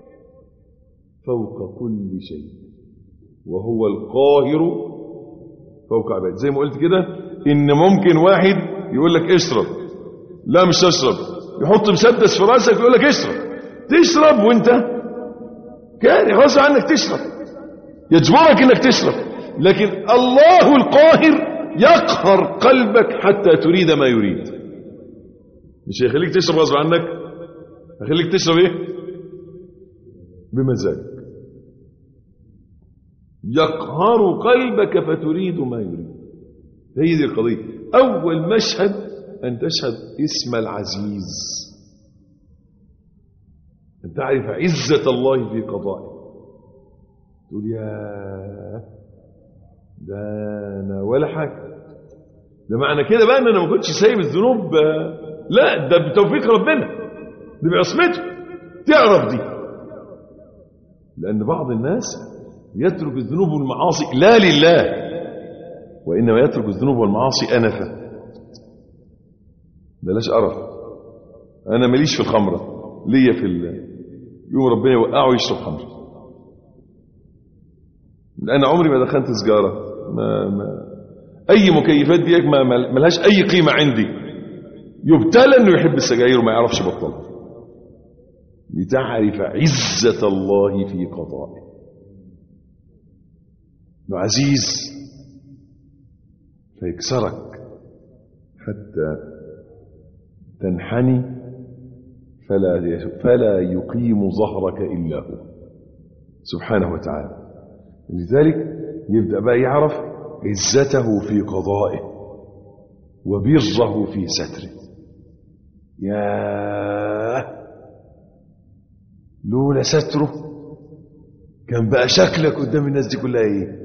فوق كل شيء وهو القاهر فوق عباده زي ما قلت كده ان ممكن واحد يقول لك اشرب لا مش تشرب يحط مسدس في راسك ويقول لك اشرب تشرب وانت كان غصب عنك تشرب يجبرك انك تشرب لكن الله القاهر يقهر قلبك حتى تريد ما يريد مش هيخليك تشرب غصب عنك هيخليك تشرب ايه بمزاجك يقهر قلبك فتريد ما يريد هي دي القضية أول مشهد أن تشهد اسم العزيز أن تعرف عزة الله في قضائه تقول يا ده أنا ولا حاجة ده معنى كده بقى أن أنا ما كنتش سايب الذنوب لا ده بتوفيق ربنا ده بعصمته تعرف دي لأن بعض الناس يترك الذنوب والمعاصي لا لله وإنما يترك الذنوب والمعاصي أنفة بلاش قرف أنا ماليش في الخمرة ليا في ال... يوم ربنا يوقعه يشرب خمرة أنا عمري ما دخلت سجارة ما ما أي مكيفات ديك ما ملهاش أي قيمة عندي يبتلى أنه يحب السجاير وما يعرفش بطلها لتعرف عزة الله في قضائه انه عزيز فيكسرك حتى تنحني فلا فلا يقيم ظهرك الا هو سبحانه وتعالى لذلك يبدا بقى يعرف عزته في قضائه وبره في ستره يا لولا ستره كان بقى شكلك قدام الناس دي كلها ايه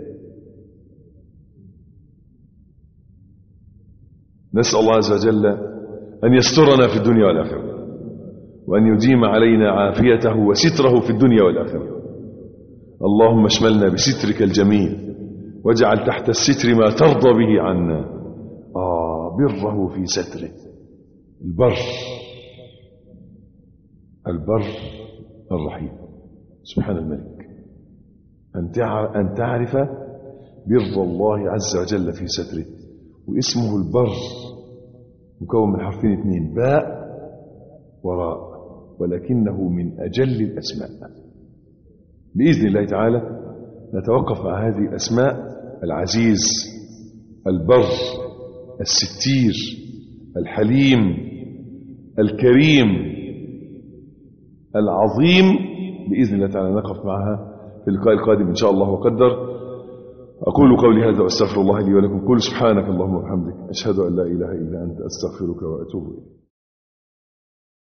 نسأل الله عز وجل أن يسترنا في الدنيا والآخرة وأن يديم علينا عافيته وستره في الدنيا والآخرة اللهم اشملنا بسترك الجميل واجعل تحت الستر ما ترضى به عنا آه بره في ستره البر البر الرحيم سبحان الملك أن تعرف بر الله عز وجل في ستره واسمه البر مكون من حرفين اثنين باء وراء ولكنه من أجل الأسماء بإذن الله تعالى نتوقف مع هذه الأسماء العزيز البر الستير الحليم الكريم العظيم بإذن الله تعالى نقف معها في اللقاء القادم إن شاء الله وقدر أقول قولي هذا وأستغفر الله لي ولكم قل سبحانك اللهم وبحمدك أشهد أن لا إله إلا أنت أستغفرك وأتوب إليك